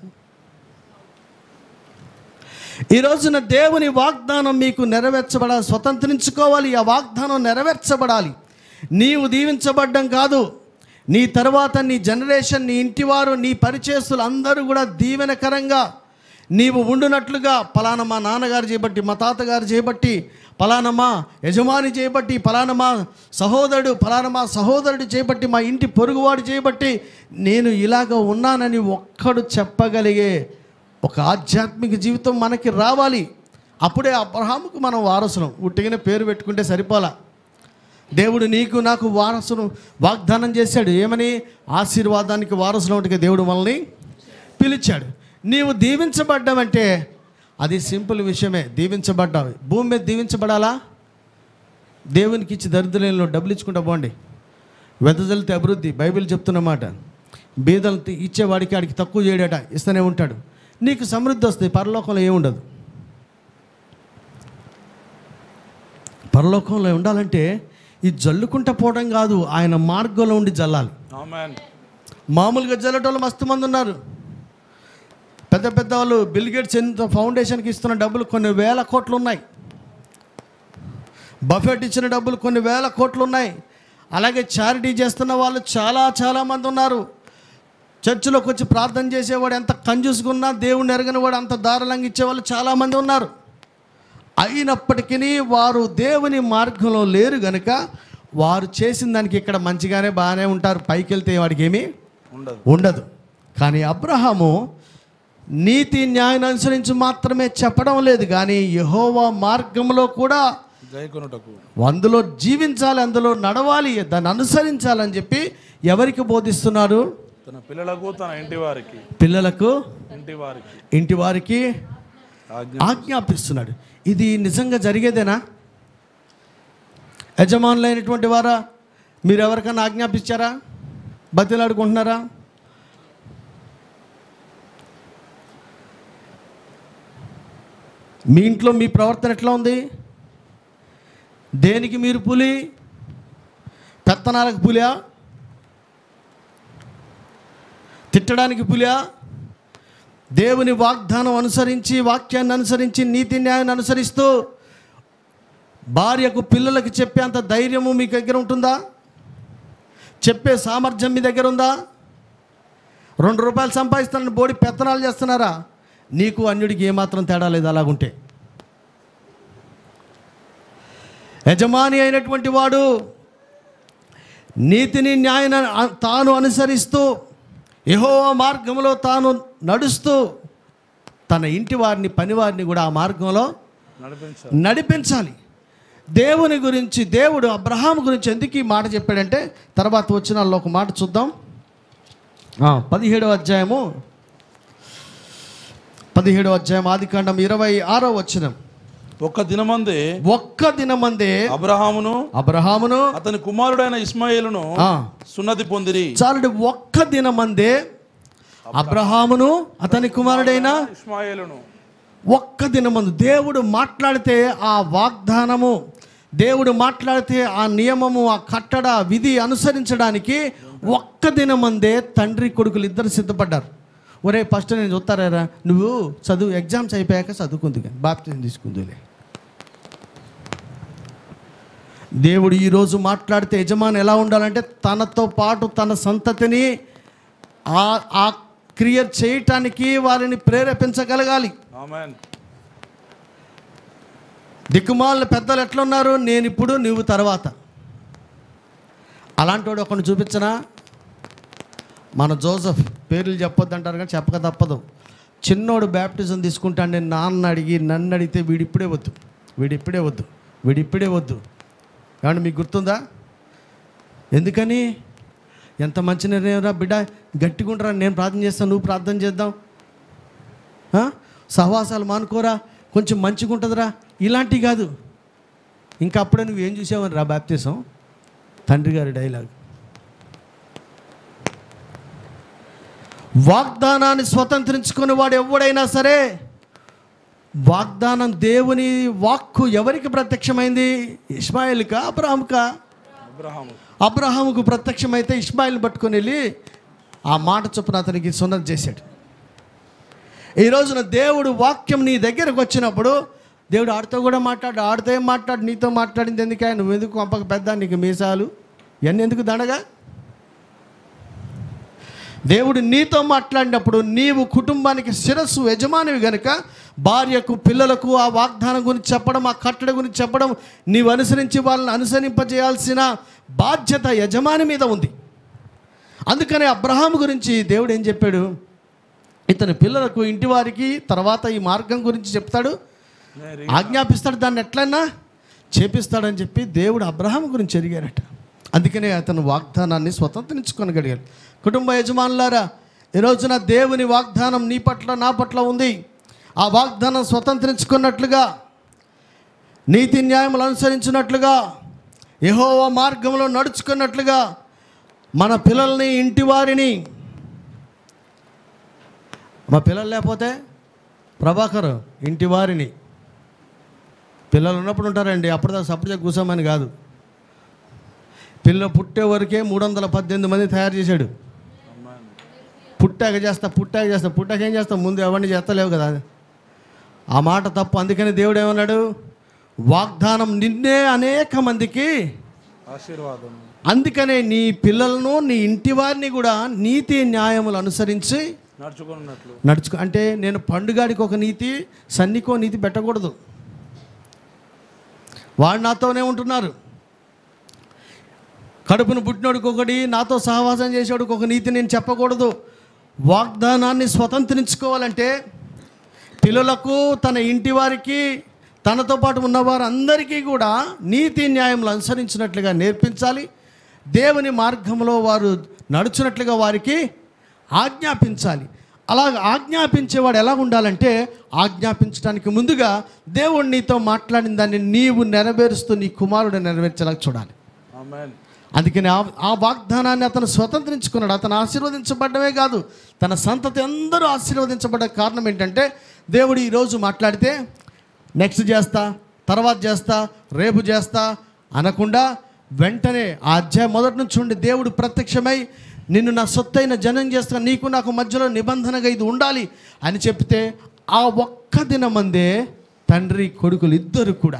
ఈ రోజున దేవుని వాగ్దానం మీకు నెరవేర్చబడాలి స్వతంత్రించుకోవాలి ఆ వాగ్దానం నెరవేర్చబడాలి నీవు దీవించబడ్డం కాదు నీ తర్వాత నీ జనరేషన్ నీ ఇంటివారు నీ పరిచయస్తులు అందరూ కూడా దీవెనకరంగా నీవు ఉండునట్లుగా పలానా మా నాన్నగారు చేయబట్టి మా తాతగారు చేయబట్టి పలానా మా యజమాని చేయబట్టి పలానా మా సహోదరుడు పలానా మా సహోదరుడు చేయబట్టి మా ఇంటి పొరుగువాడు చేయబట్టి నేను ఇలాగ ఉన్నానని ఒక్కడు చెప్పగలిగే ఒక ఆధ్యాత్మిక జీవితం మనకి రావాలి అప్పుడే అబ్రహాముకు మనం వారసులం ఉట్టిగానే పేరు పెట్టుకుంటే సరిపోలా దేవుడు నీకు నాకు వారసును వాగ్దానం చేశాడు ఏమని ఆశీర్వాదానికి వారసులంటిగా దేవుడు మనల్ని పిలిచాడు నీవు దీవించబడ్డావంటే అది సింపుల్ విషయమే దీవించబడ్డావు భూమి మీద దీవించబడాలా దేవునికి ఇచ్చి దరిద్రులలో డబ్బులు ఇచ్చుకుంటా పోండి వెదజల్లితే అభివృద్ధి బైబిల్ చెప్తున్నమాట బీదలు ఇచ్చేవాడికి ఆడికి తక్కువ చేయడట ఇస్తూనే ఉంటాడు నీకు సమృద్ధి వస్తుంది పరలోకంలో ఏముండదు పరలోకంలో ఉండాలంటే ఈ జల్లుకుంటా పోవడం కాదు ఆయన మార్గంలో ఉండి జల్లాలి ఆమెన్ మామూలుగా జల్లటోళ్ళు మస్తు మంది ఉన్నారు పెద్ద పెద్ద వాళ్ళు బిల్ గేట్స్ ఎంత ఫౌండేషన్కి ఇస్తున్న డబ్బులు కొన్ని వేల కోట్లు ఉన్నాయి బఫెట్ ఇచ్చిన డబ్బులు కొన్ని వేల కోట్లు ఉన్నాయి అలాగే చారిటీ చేస్తున్న వాళ్ళు చాలా చాలా మంది ఉన్నారు చర్చిలోకి వచ్చి ప్రార్థన చేసేవాడు ఎంత కంజూసుకున్నా దేవుని ఎరగని వాడు అంత దారులంగా ఇచ్చేవాళ్ళు చాలామంది ఉన్నారు అయినప్పటికీ వారు దేవుని మార్గంలో లేరు గనుక వారు చేసిన దానికి ఇక్కడ మంచిగానే బాగానే ఉంటారు పైకి వెళ్తే వాడికి ఏమీ ఉండదు ఉండదు కానీ అబ్రహాము నీతి న్యాయాన్ని అనుసరించి మాత్రమే చెప్పడం లేదు కానీ యహోవా మార్గంలో కూడా గైకొనుటకు అందులో జీవించాలి అందులో నడవాలి దాన్ని అనుసరించాలని చెప్పి ఎవరికి బోధిస్తున్నారు తన పిల్లలకు తన ఇంటి వారికి పిల్లలకు ఇంటి వారికి ఇంటి వారికి ఆజ్ఞ ఆజ్ఞాపిస్తున్నాడు ఇది నిజంగా జరిగేదేనా యజమానులైనటువంటి వారా మీరు ఎవరికైనా ఆజ్ఞాపించారా బతిలాడుకుంటున్నారా మీ ఇంట్లో మీ ప్రవర్తన ఎట్లా ఉంది దేనికి మీరు పులి పెత్తనాలకు పులియా తిట్టడానికి పులియా దేవుని వాగ్దానం అనుసరించి వాక్యాన్ని అనుసరించి నీతి న్యాయాన్ని అనుసరిస్తూ భార్యకు పిల్లలకు చెప్పేంత ధైర్యము మీ దగ్గర ఉంటుందా చెప్పే సామర్థ్యం మీ దగ్గర ఉందా రెండు రూపాయలు సంపాదిస్తానని బోడి పెత్తనాలు చేస్తున్నారా నీకు అన్యుడికి ఏమాత్రం తేడా లేదు అలాగుంటే యజమాని అయినటువంటి వాడు నీతిని న్యాయాన్ని అ- తాను అనుసరిస్తూ యెహోవా మార్గంలో తాను నడుస్తూ తన ఇంటి వారిని పనివారిని కూడా ఆ మార్గంలో నడిపించాలి నడిపించాలి దేవుని గురించి దేవుడు అబ్రహాం గురించి ఎందుకు ఈ మాట చెప్పాడంటే తర్వాత వచ్చిన ఒక మాట చూద్దాం ఆ, పదిహేడవ అధ్యాయము పదిహేడవ అధ్యాయం ఆదికాండం ఇరవై ఆరో వచ్చిన ఒక్క దినమందే ఒక్క దినమందే అబ్రహామును అబ్రహామును అతని కుమారుడైన ఇస్మాయిలును ఆ, సున్నతి పొందిరి చాలుడి ఒక్క దినమందే అబ్రహామును అతని కుమారుడైన ఇస్మాయిలును ఒక్క దినమందు దేవుడు మాట్లాడితే ఆ వాగ్దానము దేవుడు మాట్లాడితే ఆ నియమము ఆ కట్టడ ఆ విధి అనుసరించడానికి ఒక్క దినమందే తండ్రి కొడుకులు ఇద్దరు సిద్ధపడ్డారు ఒరే ఫస్ట్ నేను చూస్తారా నువ్వు చదువు ఎగ్జామ్స్ అయిపోయాక చదువుకుంది కానీ బాప్తిజం తీసుకుందులే దేవుడు ఈరోజు మాట్లాడితే యజమాని ఎలా ఉండాలంటే తనతో పాటు తన సంతతిని ఆ ఆ క్రియ చేయటానికి వారిని ప్రేరేపించగలగాలి ఆమెన్ దిక్కుమాలిన పెద్దలు ఎట్లున్నారు నేను ఇప్పుడు నువ్వు తర్వాత అలాంటి వాడు ఒకరిని చూపించనా మన జోసఫ్ పేర్లు చెప్పొద్దు అంటారు కానీ చెప్పక తప్పదు చిన్నోడు బ్యాప్టిజం తీసుకుంటాను నేను నాన్న అడిగి నన్ను అడిగితే వీడు ఇప్పుడే వద్దు వీడు ఇప్పుడే వద్దు వీడు ఇప్పుడే వద్దు ఏమన్నా మీకు గుర్తుందా ఎందుకని ఎంత మంచి నిర్ణయం రా బిడ్డ గట్టిగా ఉండరా నేను ప్రార్థన చేస్తాను నువ్వు ప్రార్థన చేద్దాం ఆ? సహవాసాలు మానుకోరా కొంచెం మంచిగా ఉంటుందిరా ఇలాంటివి కాదు ఇంకా అప్పుడే నువ్వు ఏం చూసావని రా బాప్తీసం తండ్రి గారి డైలాగ్ వాగ్దానాన్ని స్వతంత్రించుకుని వాడు ఎవడైనా సరే వాగ్దానం దేవుని వాక్కు ఎవరికి ప్రత్యక్షమైంది ఇస్మాయిల్కా అబ్రాహంకా అబ్రహాము అబ్రహాముకు ప్రత్యక్షమైతే ఇస్మాయిల్ పట్టుకొని వెళ్ళి ఆ మాట చొప్పున అతనికి సున్నత చేశాడు ఈ రోజున దేవుడు వాక్యం నీ దగ్గరకు వచ్చినప్పుడు దేవుడు ఆడితో కూడా మాట్లాడు ఆడితో ఏం మాట్లాడు నీతో మాట్లాడింది ఎందుకే నువ్వు ఎందుకు పంపక పెద్ద నీకు మీసాలు ఇవన్నీ ఎందుకు దండగా దేవుడు నీతో మాట్లాడినప్పుడు నీవు కుటుంబానికి శిరస్సు యజమానివి గనుక భార్యకు పిల్లలకు ఆ వాగ్దానం గురించి చెప్పడం ఆ కట్టడ గురించి చెప్పడం నీవు అనుసరించి వాళ్ళని అనుసరింపజేయాల్సిన బాధ్యత యజమాని మీద ఉంది అందుకనే అబ్రహాం గురించి దేవుడు ఏం చెప్పాడు ఇతని పిల్లలకు ఇంటి వారికి తర్వాత ఈ మార్గం గురించి చెప్తాడు ఆజ్ఞాపిస్తాడు దాన్ని ఎట్లన్నా చేపిస్తాడని చెప్పి దేవుడు అబ్రహాం గురించి ఎరిగారట అందుకనే అతను వాగ్దానాన్ని స్వతంత్రించుకొనగలిగాడు కుటుంబ యజమానులారా ఈ రోజున దేవుని వాగ్దానం నీ పట్ల నా పట్ల ఉంది ఆ వాగ్దానం స్వతంత్రించుకున్నట్లుగా నీతి న్యాయములు అనుసరించినట్లుగా యెహోవా మార్గంలో నడుచుకున్నట్లుగా మన పిల్లల్ని ఇంటి వారిని మా పిల్లలు లేకపోతే ప్రభాకర్ ఇంటి వారిని పిల్లలు ఉన్నప్పుడు ఉంటారండి అప్పటిదాకా సపరేట్గా కూర్చోమని కాదు పిల్ల పుట్టే వరకే మూడు వందల పద్దెనిమిది మంది తయారు చేశాడు పుట్టాక చేస్తా పుట్టాక చేస్తా పుట్టాక ఏం చేస్తా ముందు ఎవరిని చేస్తలేవు కదా ఆ మాట తప్పు అందుకని దేవుడు ఏమన్నాడు వాగ్దానం నిన్నే అనేక మందికి ఆశీర్వాదం అందుకనే నీ పిల్లలను నీ ఇంటి వారిని కూడా నీతి న్యాయములు అనుసరించి నడుచుకున్నట్లు నడుచుకో అంటే నేను పండుగాడికి ఒక నీతి సన్నికో నీతి పెట్టకూడదు వాడు నాతోనే ఉంటున్నారు కడుపును పుట్టినోడికి ఒకటి నాతో సహవాసం చేసేవాడికి ఒక నీతి నేను చెప్పకూడదు వాగ్దానాన్ని స్వతంత్రించుకోవాలంటే పిల్లలకు తన ఇంటి వారికి తనతో పాటు ఉన్నవారు అందరికీ కూడా నీతి న్యాయములు అనుసరించినట్లుగా నేర్పించాలి దేవుని మార్గంలో వారు నడుచున్నట్లుగా వారికి ఆజ్ఞాపించాలి అలా ఆజ్ఞాపించేవాడు ఎలా ఉండాలంటే ఆజ్ఞాపించడానికి ముందుగా దేవుడు నీతో మాట్లాడిన దాన్ని నీవు నెరవేరుస్తూ నీ కుమారుడు నెరవేర్చేలా చూడాలి ఆమేన్ అందుకని ఆ ఆ వాగ్దానాన్ని అతను స్వతంత్రించుకున్నాడు అతను ఆశీర్వదించబడ్డమే కాదు తన సంతతి అందరూ ఆశీర్వదించబడ్డ కారణం ఏంటంటే దేవుడు ఈరోజు మాట్లాడితే నెక్స్ట్ చేస్తా తర్వాత చేస్తా రేపు చేస్తా అనకుండా వెంటనే ఆ అధ్యాయం మొదటి నుంచి ఉండి దేవుడు ప్రత్యక్షమై నిన్ను నా సొత్తైన జనం చేస్తా నీకు నాకు మధ్యలో నిబంధనగా ఇది ఉండాలి అని చెప్తే ఆ ఒక్క దినమందే తండ్రి కొడుకులు ఇద్దరు కూడా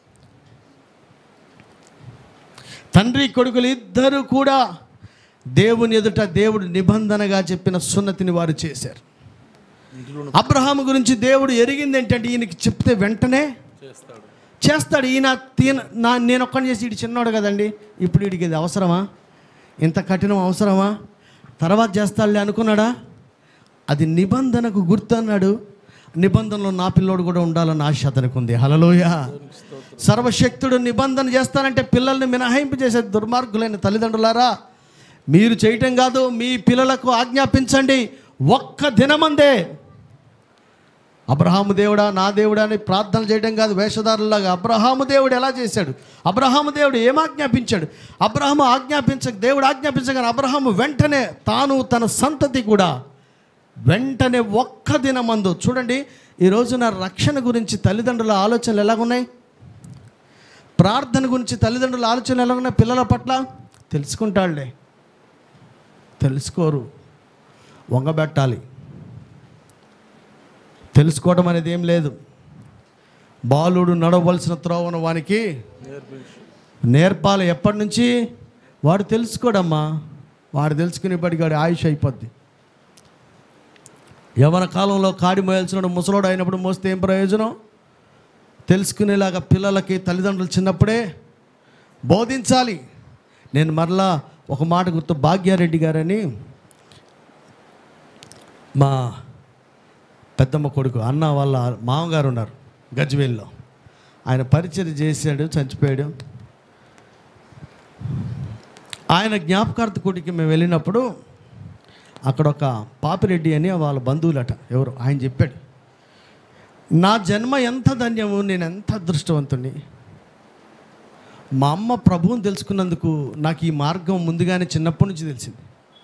తండ్రి కొడుకులు ఇద్దరు కూడా దేవుని ఎదుట దేవుడు నిబంధనగా చెప్పిన సున్నతిని వారు చేశారు ఇంట్లో అబ్రహాము గురించి దేవుడు ఎరిగింది ఏంటంటే ఈయనకి చెప్తే వెంటనే చేస్తాడు చేస్తాడు ఈయన తీన నా నేను ఒక్కని చేసి ఇటు చిన్నోడు కదండి ఇప్పుడు వీడికి ఇది అవసరమా ఇంత కఠినం అవసరమా తర్వాత చేస్తాడులే అనుకున్నాడా అది నిబంధనకు గుర్తు అన్నాడు నిబంధనలో నా పిల్లోడు కూడా ఉండాలన్న ఆశ అతనికి ఉంది హలలోయ సర్వశక్తుడు నిబంధన చేస్తానంటే పిల్లల్ని మినహాయింపు చేసే దుర్మార్గులైన తల్లిదండ్రులారా మీరు చేయటం కాదు మీ పిల్లలకు ఆజ్ఞాపించండి ఒక్క దినమందే అబ్రహాము దేవుడా నా దేవుడా అని ప్రార్థన చేయడం కాదు వేషధారులాగా అబ్రహాము దేవుడు ఎలా చేశాడు అబ్రహాము దేవుడు ఏం ఆజ్ఞాపించాడు అబ్రహాము ఆజ్ఞాపించ దేవుడు ఆజ్ఞాపించగానే అబ్రహాము వెంటనే తాను తన సంతతి కూడా వెంటనే ఒక్క దినమందు చూడండి ఈ రోజున రక్షణ గురించి తల్లిదండ్రుల ఆలోచనలు ఎలాగున్నాయి ప్రార్థన గురించి తల్లిదండ్రుల ఆలోచనలు ఎలా ఉన్నాయి పిల్లల పట్ల తెలుసుకుంటాడులే తెలుసుకోరు వంగబెట్టాలి తెలుసుకోవడం అనేది ఏం లేదు బాలుడు నడవలసిన త్రోవను వానికి నేర్పించు నేర్పాలి ఎప్పటి నుంచి వాడు తెలుసుకోడమ్మా వాడు తెలుసుకునేప్పటికి వాడి ఆయుష్ అయిపోద్ది యవన కాలంలో కాడి మోయాల్సిన ముసలోడు అయినప్పుడు మోస్తే ఏం ప్రయోజనం తెలుసుకునేలాగా పిల్లలకి తల్లిదండ్రులు చిన్నప్పుడే బోధించాలి నేను మరలా ఒక మాట గుర్తు భాగ్యారెడ్డి గారని మా పెద్దమ్మ కొడుకు అన్న వాళ్ళ మామగారు ఉన్నారు గజ్వేల్లో ఆయన పరిచయం చేశాడు చచ్చిపోయాడు ఆయన జ్ఞాపకార్థ కూటికి మేము వెళ్ళినప్పుడు అక్కడ ఒక పాపిరెడ్డి అని వాళ్ళ బంధువులట ఎవరు ఆయన చెప్పాడు నా జన్మ ఎంత ధన్యము నేను ఎంత అదృష్టవంతుణ్ణి మా అమ్మ ప్రభువుని తెలుసుకున్నందుకు నాకు ఈ మార్గం ముందుగానే చిన్నప్పటి నుంచి తెలిసింది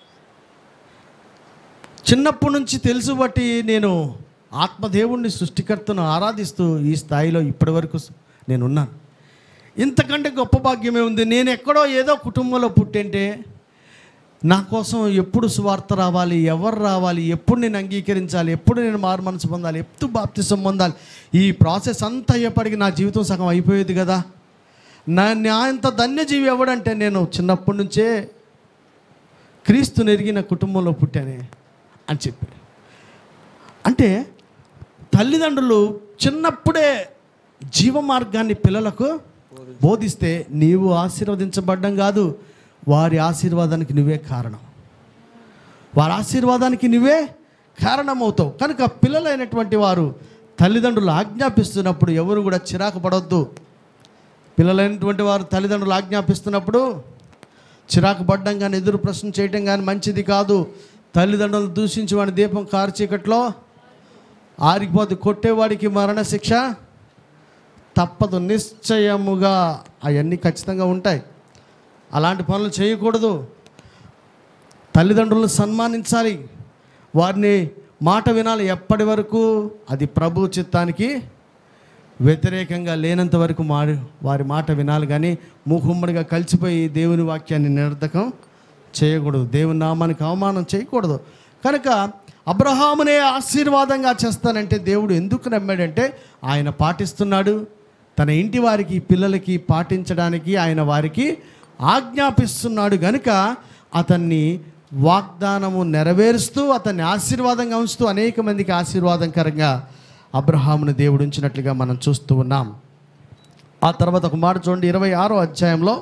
చిన్నప్పటి నుంచి తెలుసు బట్టి నేను ఆత్మదేవుణ్ణి సృష్టికర్తను ఆరాధిస్తూ ఈ స్థాయిలో ఇప్పటి వరకు నేను ఉన్నాను ఇంతకంటే గొప్ప భాగ్యమే ఉంది నేను ఎక్కడో ఏదో కుటుంబంలో పుట్టింటే నా కోసం ఎప్పుడు సువార్త రావాలి ఎవరు రావాలి ఎప్పుడు నేను అంగీకరించాలి ఎప్పుడు నేను మారు మనసు పొందాలి ఎప్పుడు బాప్తిసం పొందాలి ఈ ప్రాసెస్ అంతా అయ్యేపటికి నా జీవితం సగం అయిపోయేది కదా నా నా ఇంత ధన్యజీవి ఎవడంటే నేను చిన్నప్పటి నుంచే క్రీస్తు నెరిగిన కుటుంబంలో పుట్టానే అని చెప్పాడు అంటే తల్లిదండ్రులు చిన్నప్పుడే జీవ మార్గాన్ని పిల్లలకు బోధిస్తే నీవు ఆశీర్వదించబడ్డం కాదు వారి ఆశీర్వాదానికి నువ్వే కారణం వారి ఆశీర్వాదానికి నువ్వే కారణమవుతావు కనుక పిల్లలైనటువంటి వారు తల్లిదండ్రులు ఆజ్ఞాపిస్తున్నప్పుడు ఎవరు కూడా చిరాకు పడవద్దు పిల్లలైనటువంటి వారు తల్లిదండ్రులు ఆజ్ఞాపిస్తున్నప్పుడు చిరాకు పడ్డం కానీ ఎదురు ప్రశ్న చేయటం కానీ మంచిది కాదు తల్లిదండ్రులు దూషించి వాడి దీపం కారు చీకట్లో ఆరిపోతే కొట్టేవాడికి మరణశిక్ష తప్పదు నిశ్చయముగా అవన్నీ ఖచ్చితంగా ఉంటాయి అలాంటి పనులు చేయకూడదు తల్లిదండ్రులను సన్మానించాలి వారిని మాట వినాలి ఎప్పటి వరకు అది ప్రభు చిత్తానికి వ్యతిరేకంగా లేనంత వరకు మారి వారి మాట వినాలి కానీ మూకుమ్మడిగా కలిసిపోయి దేవుని వాక్యాన్ని నిరర్ధకం చేయకూడదు దేవుని నామానికి అవమానం చేయకూడదు కనుక అబ్రహామునే ఆశీర్వాదంగా చేస్తానంటే దేవుడు ఎందుకు నమ్మాడంటే ఆయన పాటిస్తున్నాడు తన ఇంటి వారికి పిల్లలకి పాటించడానికి ఆయన వారికి ఆజ్ఞాపిస్తున్నాడు గనుక అతన్ని వాగ్దానము నెరవేరుస్తూ అతన్ని ఆశీర్వాదంగా ఉంచుతూ అనేక మందికి ఆశీర్వాదకరంగా అబ్రహామును దేవుడు ఉంచినట్లుగా మనం చూస్తూ ఉన్నాం ఆ తర్వాత ఒక మాట చూడండి ఇరవై ఆరో అధ్యాయంలో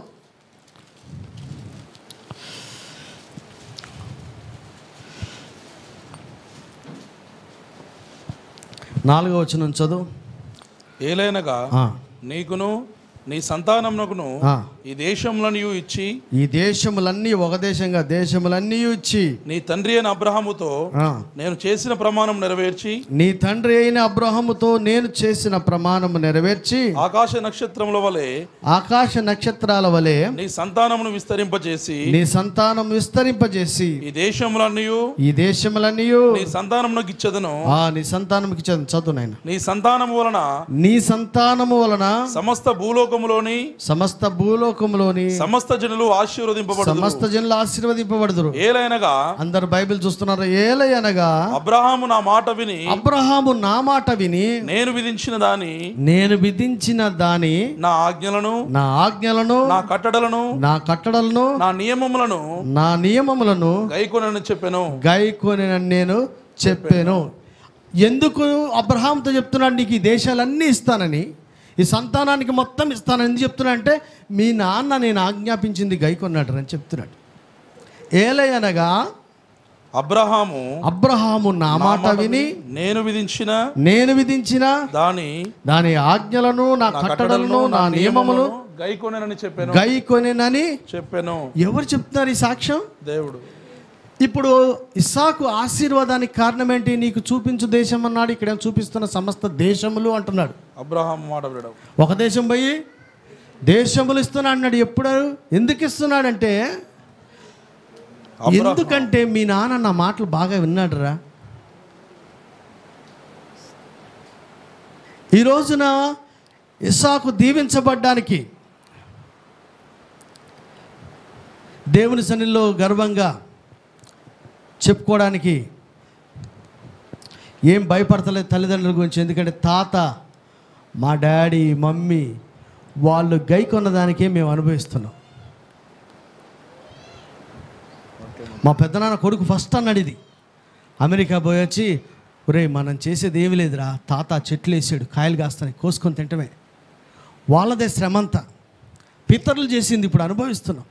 నాలుగో వచనం చదువు ఏలైనగా ఆ, నీకును నీ సంతానమునకును ఆ. ఈ దేశములను ఇచ్చి ఈ దేశములన్నీ ఒక దేశంగా దేశములన్నీ ఇచ్చి నీ తండ్రి అయిన అబ్రహాముతో ఆ, నేను చేసిన ప్రమాణం నెరవేర్చి నీ తండ్రి అయిన అబ్రహముతో నేను చేసిన ప్రమాణము నెరవేర్చి ఆకాశ నక్షత్రముల వలె ఆకాశ నక్షత్రాల వలె నీ సంతానమును విస్తరింపచేసి నీ సంతానం విస్తరింపజేసి ఈ దేశములన్నీ ఈ దేశములన్నీ నీ సంతానమునకు ఇచ్చదను ఆ నీ సంతానంకి చదువు చదువు నాయన నీ సంతానము వలన నీ సంతానము వలన సమస్త భూలోకములోని సమస్త భూలోకములోని సమస్త జనులు ఆశీర్వదింపబడు సమస్త జనులు ఆశీర్వదింపబడదురు ఏలైనగా అందరు బైబిల్ చూస్తున్నారు ఏలయనగా అబ్రహాము నా మాట విని అబ్రహాము నా మాట విని నేను విధించిన దాని నేను విధించిన దాని నా ఆజ్ఞలను నా ఆజ్ఞలను నా కట్టడలను నా కట్టడలను నా నియమములను నా నియమములను గైకొనని చెప్పాను గైకొని నేను చెప్పాను ఎందుకు అబ్రహాంతో చెప్తున్నాడు నీకు ఈ దేశాలన్నీ ఇస్తానని ఈ సంతానానికి మొత్తం ఇస్తానని ఎందుకు చెప్తున్నా అంటే మీ నాన్న నేను ఆజ్ఞాపించింది గైకొన్నాడు అని చెప్తున్నాడు ఏలయనగా అబ్రహాము అబ్రహాము నా మాట విని నేను విధించిన నేను విధించిన దాని దాని ఆజ్ఞలను నా కట్టడలను నా నియమములు గైకొనని చెప్పాను గైకొనేనని చెప్పాను ఎవరు చెప్తున్నారు ఈ సాక్ష్యం దేవుడు ఇప్పుడు ఇస్సాకు ఆశీర్వాదానికి కారణం ఏంటి నీకు చూపించు దేశం అన్నాడు ఇక్కడ చూపిస్తున్న సమస్త దేశములు అంటున్నాడు అబ్రహాము మాట వినడం ఒక దేశం పోయి దేశములు ఇస్తున్నా అన్నాడు ఎప్పుడు ఎందుకు ఇస్తున్నాడంటే ఎందుకంటే మీ నాన్న నా మాటలు బాగా విన్నాడురా ఈ రోజున ఇస్సాకు దీవించబడ్డానికి దేవుని సన్నిలో గర్వంగా చెప్పుకోవడానికి ఏం భయపడతలేదు తల్లిదండ్రుల గురించి ఎందుకంటే తాత మా డాడీ మమ్మీ వాళ్ళు గై కొన్నదానికే మేము అనుభవిస్తున్నాం మా పెద్దనాన్న కొడుకు ఫస్ట్ అన్నాడు ఇది అమెరికా పోయి వచ్చి ఒరే మనం చేసేది ఏమి లేదురా తాత చెట్లు వేసాడు కాయలు కాస్తాయి కోసుకొని తింటమే వాళ్ళదే శ్రమంతా పితరులు చేసింది ఇప్పుడు అనుభవిస్తున్నాం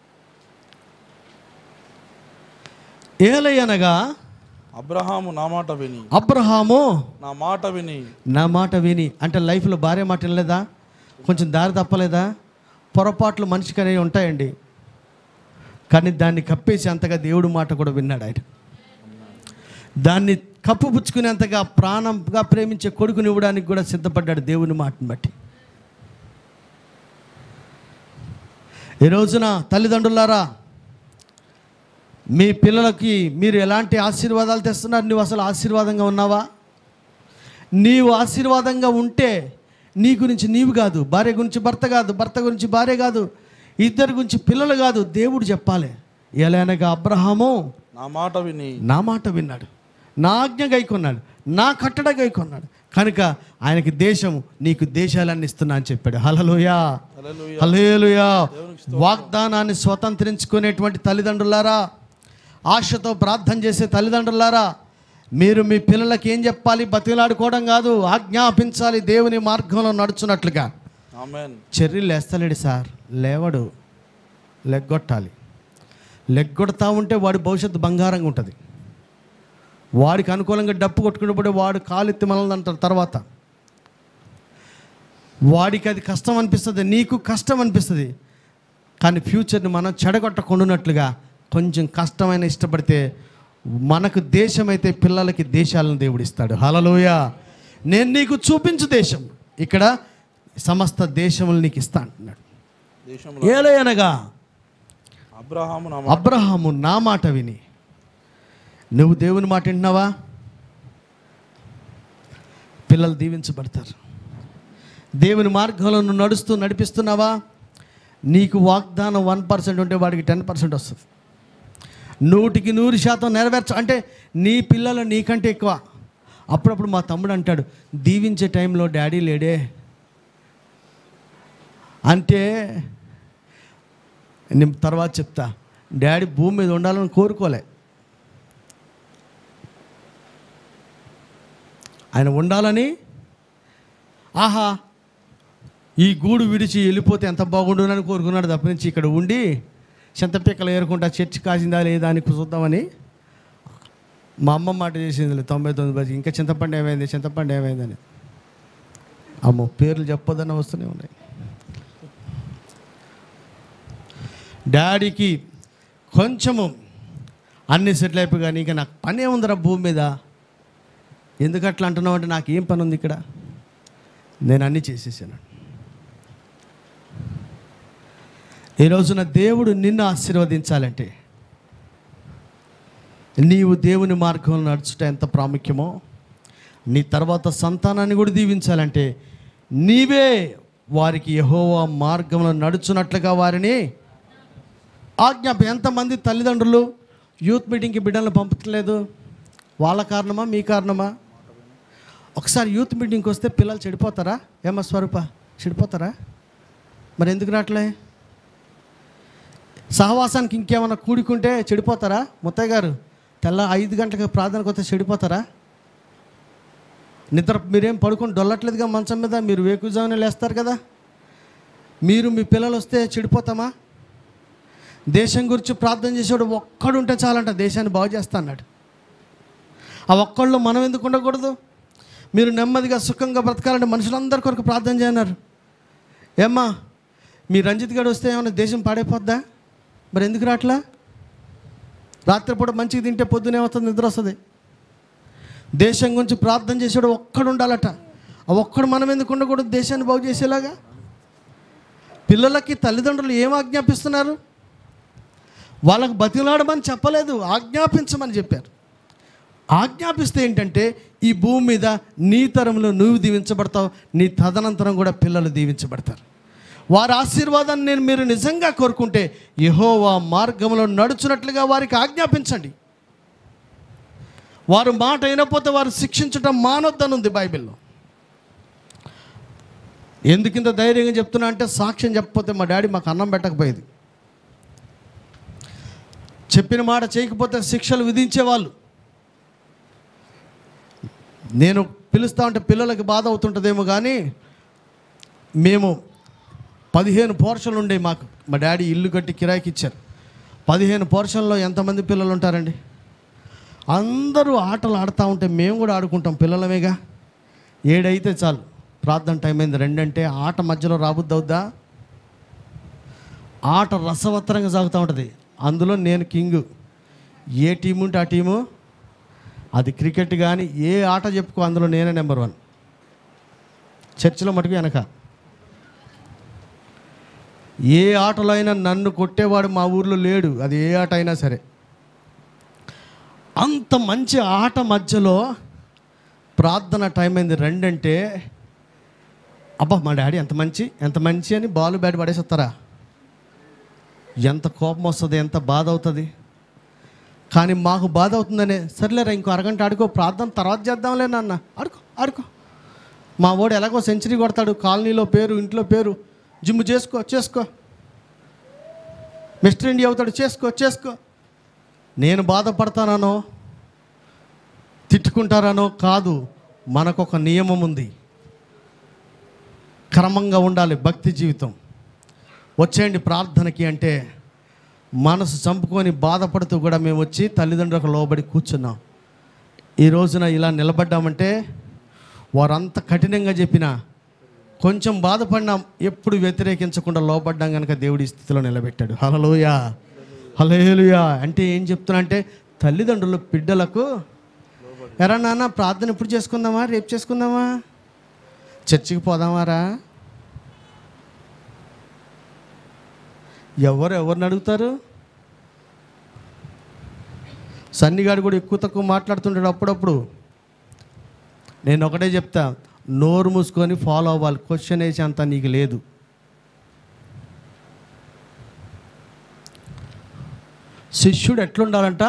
ఏలయనగా అబ్రహాము నా మాట విని అబ్రహాము నా మాట విని నా మాట విని అంటే లైఫ్లో భార్య మాట వినలేదా కొంచెం దారి తప్పలేదా పొరపాట్లు మనిషికి అనేవి ఉంటాయండి కానీ దాన్ని కప్పేసి అంతగా దేవుడి మాట కూడా విన్నాడు ఆయన దాన్ని కప్పుపుచ్చుకునేంతగా ప్రాణంగా ప్రేమించే కొడుకుని ఇవ్వడానికి కూడా సిద్ధపడ్డాడు దేవుని మాటను బట్టి ఈ రోజున తల్లిదండ్రులారా మీ పిల్లలకి మీరు ఎలాంటి ఆశీర్వాదాలు తెస్తున్నారు నువ్వు అసలు ఆశీర్వాదంగా ఉన్నావా నీవు ఆశీర్వాదంగా ఉంటే నీ గురించి నీవు కాదు భార్య గురించి భర్త కాదు భర్త గురించి భార్య కాదు ఇద్దరి గురించి పిల్లలు కాదు దేవుడు చెప్పాలి ఎలానగా అబ్రహాము నా మాట విని నా మాట విన్నాడు నా ఆజ్ఞ గైకొన్నాడు నా కట్టడ గైకొన్నాడు కనుక ఆయనకి దేశం నీకు దేశాలన్నీ ఇస్తున్నా అని చెప్పాడు హలలుయా హల్లెలూయా. హలేలుయా వాగ్దానాన్ని స్వతంత్రించుకునేటువంటి తల్లిదండ్రులారా ఆశతో ప్రార్థన చేసే తల్లిదండ్రులారా మీరు మీ పిల్లలకి ఏం చెప్పాలి బతిలాడుకోవడం కాదు ఆజ్ఞాపించాలి దేవుని మార్గంలో నడుచున్నట్లుగా ఆమెన్ చెర్రీ లేస్తలేడు సార్ లేవడు లెగ్గొట్టాలి లెగ్గొడతా ఉంటే వాడి భవిష్యత్తు బంగారంగా ఉంటుంది వాడికి అనుకూలంగా డప్పు కొట్టుకున్నప్పుడు వాడు కాలెత్తి మనల్ని అంటారు తర్వాత వాడికి అది కష్టం అనిపిస్తుంది నీకు కష్టం అనిపిస్తుంది కానీ ఫ్యూచర్ని మనం చెడగొట్టకుండానట్లుగా కొంచెం కష్టమైన ఇష్టపడితే మనకు దేశం అయితే పిల్లలకి దేశాలను దేవుడిస్తాడు హలలోయ నేను నీకు చూపించు దేశం ఇక్కడ సమస్త దేశములు నీకు ఇస్తా అంటున్నాడు దేశంలో ఏలే అనగా అబ్రహాము నా మాట అబ్రహాము నా మాట విని నువ్వు దేవుని మాట వింటున్నావా పిల్లలు దీవించబడతారు దేవుని మార్గంలో నువ్వు నడుస్తూ నడిపిస్తున్నావా నీకు వాగ్దానం వన్ పర్సెంట్ ఉంటే వాడికి టెన్ పర్సెంట్ వస్తుంది నూటికి నూరు శాతం నెరవేర్చ అంటే నీ పిల్లలు నీకంటే ఎక్కువ అప్పుడప్పుడు మా తమ్ముడు అంటాడు దీవించే టైంలో డాడీ లేడే అంటే నేను తర్వాత చెప్తా డాడీ భూమి మీద ఉండాలని కోరుకోలే ఆయన ఉండాలని ఆహా ఈ గూడు విడిచి వెళ్ళిపోతే ఎంత బాగుండునని కోరుకున్నాడు తప్ప నుంచి ఇక్కడ ఉండి చింతపిక్కలు ఏరుకుంటా చర్చి కాసిందా లేదా అని చూద్దామని మా అమ్మ మాట చేసింది తొంభై తొమ్మిది బతి ఇంకా చింతపండు ఏమైంది చింతపండు ఏమైందని అమ్మో పేర్లు చెప్పొద్దన్న వస్తూనే ఉన్నాయి డాడీకి కొంచెము అన్ని సెటిల్ అయిపోయి కానీ ఇంకా నాకు పని ఏముందిరా భూమి మీద ఎందుకు అట్లా అంటున్నావు అంటే నాకు ఏం పని ఉంది ఇక్కడ నేను అన్నీ చేసేసాను ఈ రోజున దేవుడు నిన్ను ఆశీర్వదించాలంటే నీవు దేవుని మార్గంలో నడుచుట ఎంత ప్రాముఖ్యమో నీ తర్వాత సంతానాన్ని కూడా దీవించాలంటే నీవే వారికి యహోవా మార్గంలో నడుచున్నట్లుగా వారిని ఆజ్ఞాప ఎంతమంది తల్లిదండ్రులు యూత్ మీటింగ్కి బిడ్డలను పంపట్లేదు వాళ్ళ కారణమా మీ కారణమా ఒకసారి యూత్ మీటింగ్కి వస్తే పిల్లలు చెడిపోతారా ఏమా స్వరూప చెడిపోతారా మరి ఎందుకు రావట్లే సహవాసానికి ఇంకేమైనా కూడుకుంటే చెడిపోతారా ముత్తయ్య గారు తెల్ల ఐదు గంటలకు ప్రార్థనకు వస్తే చెడిపోతారా నిద్ర మీరేం పడుకొని డొల్లట్లేదుగా మంచం మీద మీరు వేకుజామునే లేస్తారు కదా మీరు మీ పిల్లలు వస్తే చెడిపోతామా దేశం గురించి ప్రార్థన చేసేవాడు ఒక్కడు ఉంటే చాలంట దేశాన్ని బాగు చేస్తా అన్నాడు ఆ ఒక్కళ్ళు మనం ఎందుకు ఉండకూడదు మీరు నెమ్మదిగా సుఖంగా బ్రతకాలంటే మనుషులందరి కొరకు ప్రార్థన చేయన్నారు ఏమ్మా మీ రంజిత్ గడు వస్తే ఏమన్నా దేశం పాడైపోద్దా మరి ఎందుకు రాట్లా రాత్రిపూట మంచిగా తింటే పొద్దునే వస్తుంది నిద్ర వస్తుంది దేశం గురించి ప్రార్థన చేసేవాడు ఒక్కడు ఉండాలట ఆ ఒక్కడు మనం ఎందుకు ఉండకూడదు దేశాన్ని బాగు చేసేలాగా పిల్లలకి తల్లిదండ్రులు ఏం ఆజ్ఞాపిస్తున్నారు వాళ్ళకు బతిలాడమని చెప్పలేదు ఆజ్ఞాపించమని చెప్పారు ఆజ్ఞాపిస్తే ఏంటంటే ఈ భూమి మీద నీ తరంలో నువ్వు దీవించబడతావు నీ తదనంతరం కూడా పిల్లలు దీవించబడతారు వారి ఆశీర్వాదాన్ని నేను మీరు నిజంగా కోరుకుంటే యహోవా మార్గంలో నడుచున్నట్లుగా వారికి ఆజ్ఞాపించండి వారు మాట అయినపోతే వారు శిక్షించటం మానొద్దని ఉంది బైబిల్లో ఎందుకు ఇంత ధైర్యంగా చెప్తున్నా అంటే సాక్ష్యం చెప్పకపోతే మా డాడీ మాకు అన్నం పెట్టకపోయేది చెప్పిన మాట చేయకపోతే శిక్షలు విధించేవాళ్ళు నేను పిలుస్తా ఉంటే పిల్లలకి బాధ అవుతుంటుందేమో కానీ మేము పదిహేను పోర్షన్లు ఉండే మాకు మా డాడీ ఇల్లు కట్టి కిరాయికి ఇచ్చారు పదిహేను పోర్షన్లో ఎంతమంది పిల్లలు ఉంటారండి అందరూ ఆటలు ఆడుతూ ఉంటే మేము కూడా ఆడుకుంటాం పిల్లలమేగా ఏడైతే చాలు ప్రార్థన టైం అయింది రెండంటే ఆట మధ్యలో రాబుద్ది అవుద్దా ఆట రసవత్తరంగా సాగుతూ ఉంటుంది అందులో నేను కింగ్ ఏ టీం ఉంటే ఆ టీము అది క్రికెట్ కానీ ఏ ఆట చెప్పుకో అందులో నేనే నెంబర్ వన్ చర్చిలో మటుకు వెనక ఏ ఆటలో అయినా నన్ను కొట్టేవాడు మా ఊర్లో లేడు అది ఏ ఆట అయినా సరే అంత మంచి ఆట మధ్యలో ప్రార్థన టైం అయింది రెండంటే అబ్బా మా డాడీ ఎంత మంచి ఎంత మంచి అని బాల్ బ్యాట్ పడేసేస్తారా ఎంత కోపం వస్తుంది ఎంత బాధ అవుతుంది కానీ మాకు బాధ అవుతుందనే సర్లేరా ఇంకో అరగంట ఆడుకో ప్రార్థన తర్వాత చేద్దాంలే నాన్న ఆడుకో ఆడుకో మా వాడు ఎలాగో సెంచరీ కొడతాడు కాలనీలో పేరు ఇంట్లో పేరు జిమ్ చేసుకో చేసుకో మిస్టర్ ఇండియా అవుతాడు చేసుకో చేసుకో నేను బాధపడతానో తిట్టుకుంటారనో కాదు మనకొక నియమం ఉంది క్రమంగా ఉండాలి భక్తి జీవితం వచ్చేయండి ప్రార్థనకి అంటే మనసు చంపుకొని బాధపడుతూ కూడా మేము వచ్చి తల్లిదండ్రులకు లోబడి కూర్చున్నాం ఈ రోజున ఇలా నిలబడ్డామంటే వారంత కఠినంగా చెప్పిన కొంచెం బాధపడినాం ఎప్పుడు వ్యతిరేకించకుండా లోపడ్డాం కనుక దేవుడి ఈ స్థితిలో నిలబెట్టాడు హలలోయా హలేలుయా అంటే ఏం చెప్తున్నా అంటే తల్లిదండ్రులు బిడ్డలకు ఎరా నాన్న ప్రార్థన ఎప్పుడు చేసుకుందామా రేపు చేసుకుందామా చర్చికి పోదామారా ఎవరు ఎవరిని అడుగుతారు సన్నిగాడు కూడా ఎక్కువ తక్కువ మాట్లాడుతుంటాడు అప్పుడప్పుడు నేను ఒకటే చెప్తా నోరు మూసుకొని ఫాలో అవ్వాలి క్వశ్చన్ వేసే అంత నీకు లేదు శిష్యుడు ఎట్లుండాలంట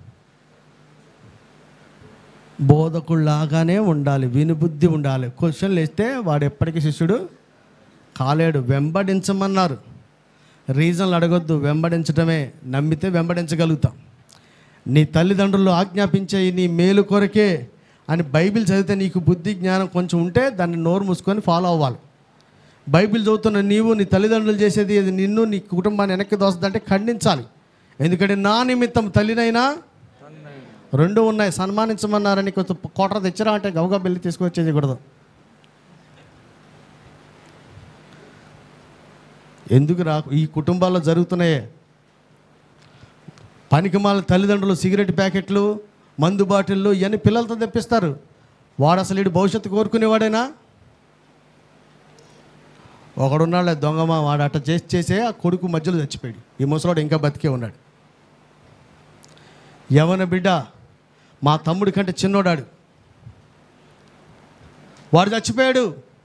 బోధకుల్లాగానే ఉండాలి వినుబుద్ధి ఉండాలి క్వశ్చన్లు వేస్తే వాడు ఎప్పటికీ శిష్యుడు కాలేడు వెంబడించమన్నారు రీజన్లు అడగొద్దు వెంబడించడమే నమ్మితే వెంబడించగలుగుతాం నీ తల్లిదండ్రులు ఆజ్ఞాపించే నీ మేలు కొరకే అని బైబిల్ చదివితే నీకు బుద్ధి జ్ఞానం కొంచెం ఉంటే దాన్ని నోరు మూసుకొని ఫాలో అవ్వాలి బైబిల్ చదువుతున్న నీవు నీ తల్లిదండ్రులు చేసేది అది నిన్ను నీ కుటుంబాన్ని వెనక్కి దోస్తుందంటే ఖండించాలి ఎందుకంటే నా నిమిత్తం తల్లినైనా రెండు ఉన్నాయి సన్మానించమన్నారని కొంచెం కోటర తెచ్చరా అంటే గౌగా బెల్లి తీసుకొచ్చేయకూడదు ఎందుకు రా ఈ కుటుంబాల్లో జరుగుతున్నాయే పనికిమాల తల్లిదండ్రులు సిగరెట్ ప్యాకెట్లు మందు బాటిళ్ళు ఇవన్నీ పిల్లలతో తెప్పిస్తారు వాడు అసలు ఇటు భవిష్యత్తు కోరుకునేవాడేనా ఒకడున్నాడు దొంగమా వాడు అట్ట చేసి చేసే ఆ కొడుకు మధ్యలో చచ్చిపోయాడు ఈ ముసలాడు ఇంకా బతికే ఉన్నాడు యవన బిడ్డ మా తమ్ముడి కంటే చిన్నోడాడు వాడు చచ్చిపోయాడు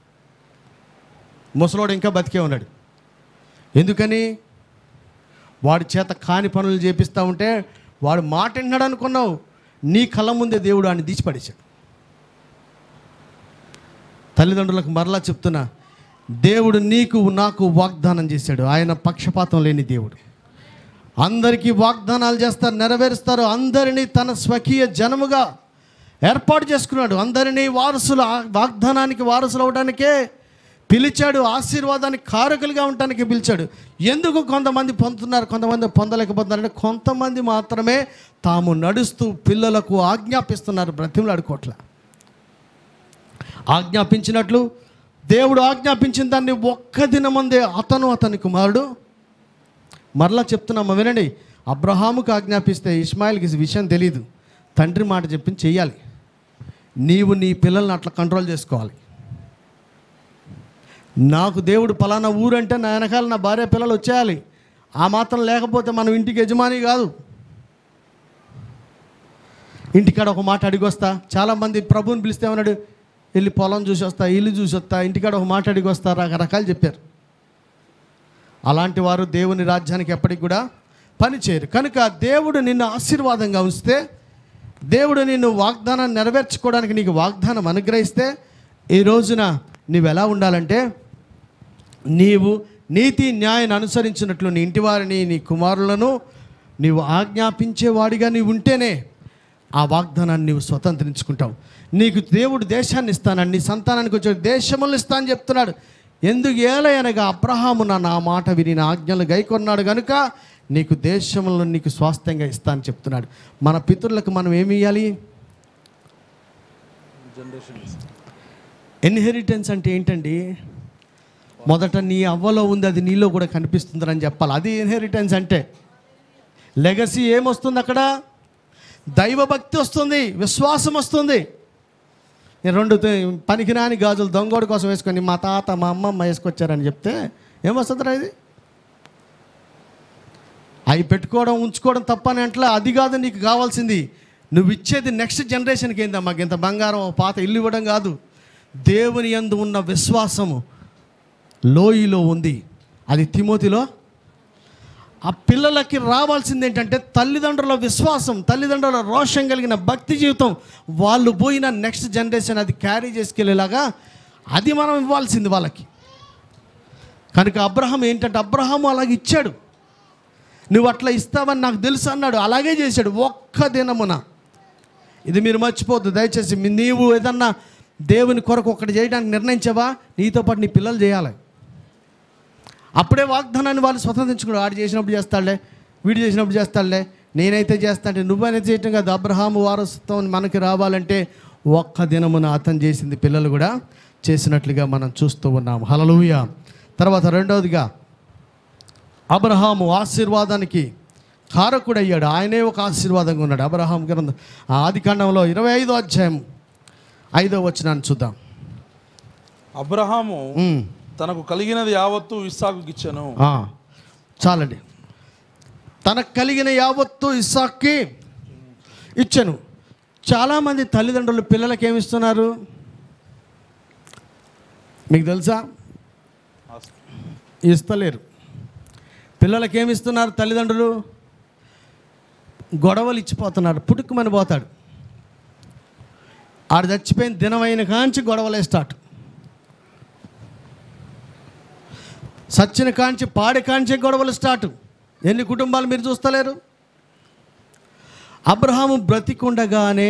ముసలోడు ఇంకా బతికే ఉన్నాడు ఎందుకని వాడి చేత కాని పనులు చేపిస్తూ ఉంటే వాడు మాట వింటున్నాడు అనుకున్నావు నీ కళ్ళ ముందే దేవుడు ఆయన తీసిపడేశాడు తల్లిదండ్రులకు మరలా చెప్తున్నా దేవుడు నీకు నాకు వాగ్దానం చేశాడు ఆయన పక్షపాతం లేని దేవుడు అందరికీ వాగ్దానాలు చేస్తారు నెరవేరుస్తారు అందరినీ తన స్వకీయ జనముగా ఏర్పాటు చేసుకున్నాడు అందరినీ వారసులు ఆ వాగ్దానానికి వారసులు అవడానికే పిలిచాడు ఆశీర్వాదానికి కారకులుగా ఉండటానికి పిలిచాడు ఎందుకు కొంతమంది పొందుతున్నారు కొంతమంది పొందలేకపోతున్నారంటే కొంతమంది మాత్రమే తాము నడుస్తూ పిల్లలకు ఆజ్ఞాపిస్తున్నారు బ్రతిమలాడుకోవట్ల ఆజ్ఞాపించినట్లు దేవుడు ఆజ్ఞాపించిన దాన్ని ఒక్క దినమందే అతను అతని కుమారుడు మరలా చెప్తున్నామా వినండి అబ్రహాముకు ఆజ్ఞాపిస్తే ఇస్మాయిల్కి ఈ విషయం తెలియదు తండ్రి మాట చెప్పింది చెయ్యాలి నీవు నీ పిల్లల్ని అట్లా కంట్రోల్ చేసుకోవాలి నాకు దేవుడు పలానా ఊరంటే నా వెనకాల నా భార్య పిల్లలు వచ్చేయాలి ఆ మాత్రం లేకపోతే మనం ఇంటికి యజమాని కాదు ఇంటికాడ ఒక మాట అడిగి వస్తా చాలామంది ప్రభుని పిలిస్తే ఏమన్నాడు వెళ్ళి పొలం చూసి వస్తా ఇల్లు చూసి వస్తా ఇంటికాడ ఒక మాట అడిగి వస్తా రకరకాలు చెప్పారు అలాంటి వారు దేవుని రాజ్యానికి ఎప్పటికి కూడా పని చేయరు కనుక దేవుడు నిన్ను ఆశీర్వాదంగా ఉంచితే దేవుడు నిన్ను వాగ్దానాన్ని నెరవేర్చుకోవడానికి నీకు వాగ్దానం అనుగ్రహిస్తే ఈ రోజున నీవు ఎలా ఉండాలంటే నీవు నీతి న్యాయాన్ని అనుసరించినట్లు నీ ఇంటి వారిని నీ కుమారులను నీవు ఆజ్ఞాపించేవాడిగా నీవు ఉంటేనే ఆ వాగ్దానాన్ని నీవు స్వతంత్రించుకుంటావు నీకు దేవుడు దేశాన్ని ఇస్తానని నీ సంతానానికి వచ్చే దేశములు ఇస్తా అని చెప్తున్నాడు ఎందుకు ఏలయనగా అబ్రహాము నా నా మాట విని నా ఆజ్ఞలు గైకొన్నాడు కనుక నీకు దేశంలో నీకు స్వాస్థ్యంగా ఇస్తా అని చెప్తున్నాడు మన పితరులకు మనం ఏమి ఇవ్వాలి ఇన్హెరిటెన్స్ అంటే ఏంటండి మొదట నీ అవ్వలో ఉంది అది నీలో కూడా కనిపిస్తుందని చెప్పాలి అది ఇన్హెరిటెన్స్ అంటే లెగసీ ఏమొస్తుంది అక్కడ దైవభక్తి వస్తుంది విశ్వాసం వస్తుంది నేను రెండు తే- పనికిరాని గాజులు దొంగోడి కోసం వేసుకొని మా తాత మా అమ్మమ్మ వేసుకొచ్చారని చెప్తే ఏమొస్తుందిరా ఇది అవి పెట్టుకోవడం ఉంచుకోవడం తప్పని అంట్లా అది కాదు నీకు కావాల్సింది నువ్వు ఇచ్చేది నెక్స్ట్ జనరేషన్కి ఏందమ్మా ఇంత బంగారం ఓ పాత ఇల్లు ఇవ్వడం కాదు దేవుని యందు ఉన్న విశ్వాసము లోయలో ఉంది అది తిమోతిలో ఆ పిల్లలకి రావాల్సింది ఏంటంటే తల్లిదండ్రుల విశ్వాసం తల్లిదండ్రుల రోషం కలిగిన భక్తి జీవితం వాళ్ళు పోయిన నెక్స్ట్ జనరేషన్ అది క్యారీ చేసుకెళ్ళేలాగా అది మనం ఇవ్వాల్సింది వాళ్ళకి కనుక అబ్రహం ఏంటంటే అబ్రహాము అలాగే ఇచ్చాడు నువ్వు అట్లా ఇస్తావని నాకు తెలుసు అన్నాడు అలాగే చేశాడు ఒక్క దినమున ఇది మీరు మర్చిపోద్దు దయచేసి మీ- నీవు ఏదన్నా దేవుని కొరకు ఒకటి చేయడానికి నిర్ణయించావా నీతో పాటు నీ పిల్లలు చేయాలి అప్పుడే వాగ్దానాన్ని వాళ్ళు స్వతంత్రించుకున్నాడు వాడు చేసినప్పుడు చేస్తాడులే వీడు చేసినప్పుడు చేస్తాడులే నేనైతే చేస్తా అంటే నువ్వైనా చేయటం కాదు అబ్రహాము వారసత్వం మనకి రావాలంటే ఒక్క దినమున అతను చేసింది పిల్లలు కూడా చేసినట్లుగా మనం చూస్తూ ఉన్నాం హలలుయ తర్వాత రెండవదిగా అబ్రహాము ఆశీర్వాదానికి కారకుడయ్యాడు ఆయనే ఒక ఆశీర్వాదంగా ఉన్నాడు అబ్రహాం గ్రంథం ఆ ఆది కాండంలో ఇరవై ఐదో అధ్యాయం ఐదో వచనాన్ని చూద్దాం అబ్రహాము ఉమ్. తనకు కలిగినది యావత్తు ఇస్సాకుకి ఇచ్చాను ఆ, చాలండి తనకు కలిగిన యావత్తు ఇస్సాక్కి ఇచ్చాను చాలామంది తల్లిదండ్రులు పిల్లలకి ఏమి ఇస్తున్నారు మీకు తెలుసా ఇస్తలేరు పిల్లలకి ఏమి ఇస్తున్నారు తల్లిదండ్రులు గొడవలు ఇచ్చిపోతున్నారు పుట్టుకుమని పోతాడు ఆడు చచ్చిపోయిన దినమైన కాంచి గొడవలే స్టార్ట్ సచ్చిన కాంచి పాడి కాంచి గొడవలు స్టార్ట్ ఎన్ని కుటుంబాలు మీరు చూస్తలేరు అబ్రహాము బ్రతికుండగానే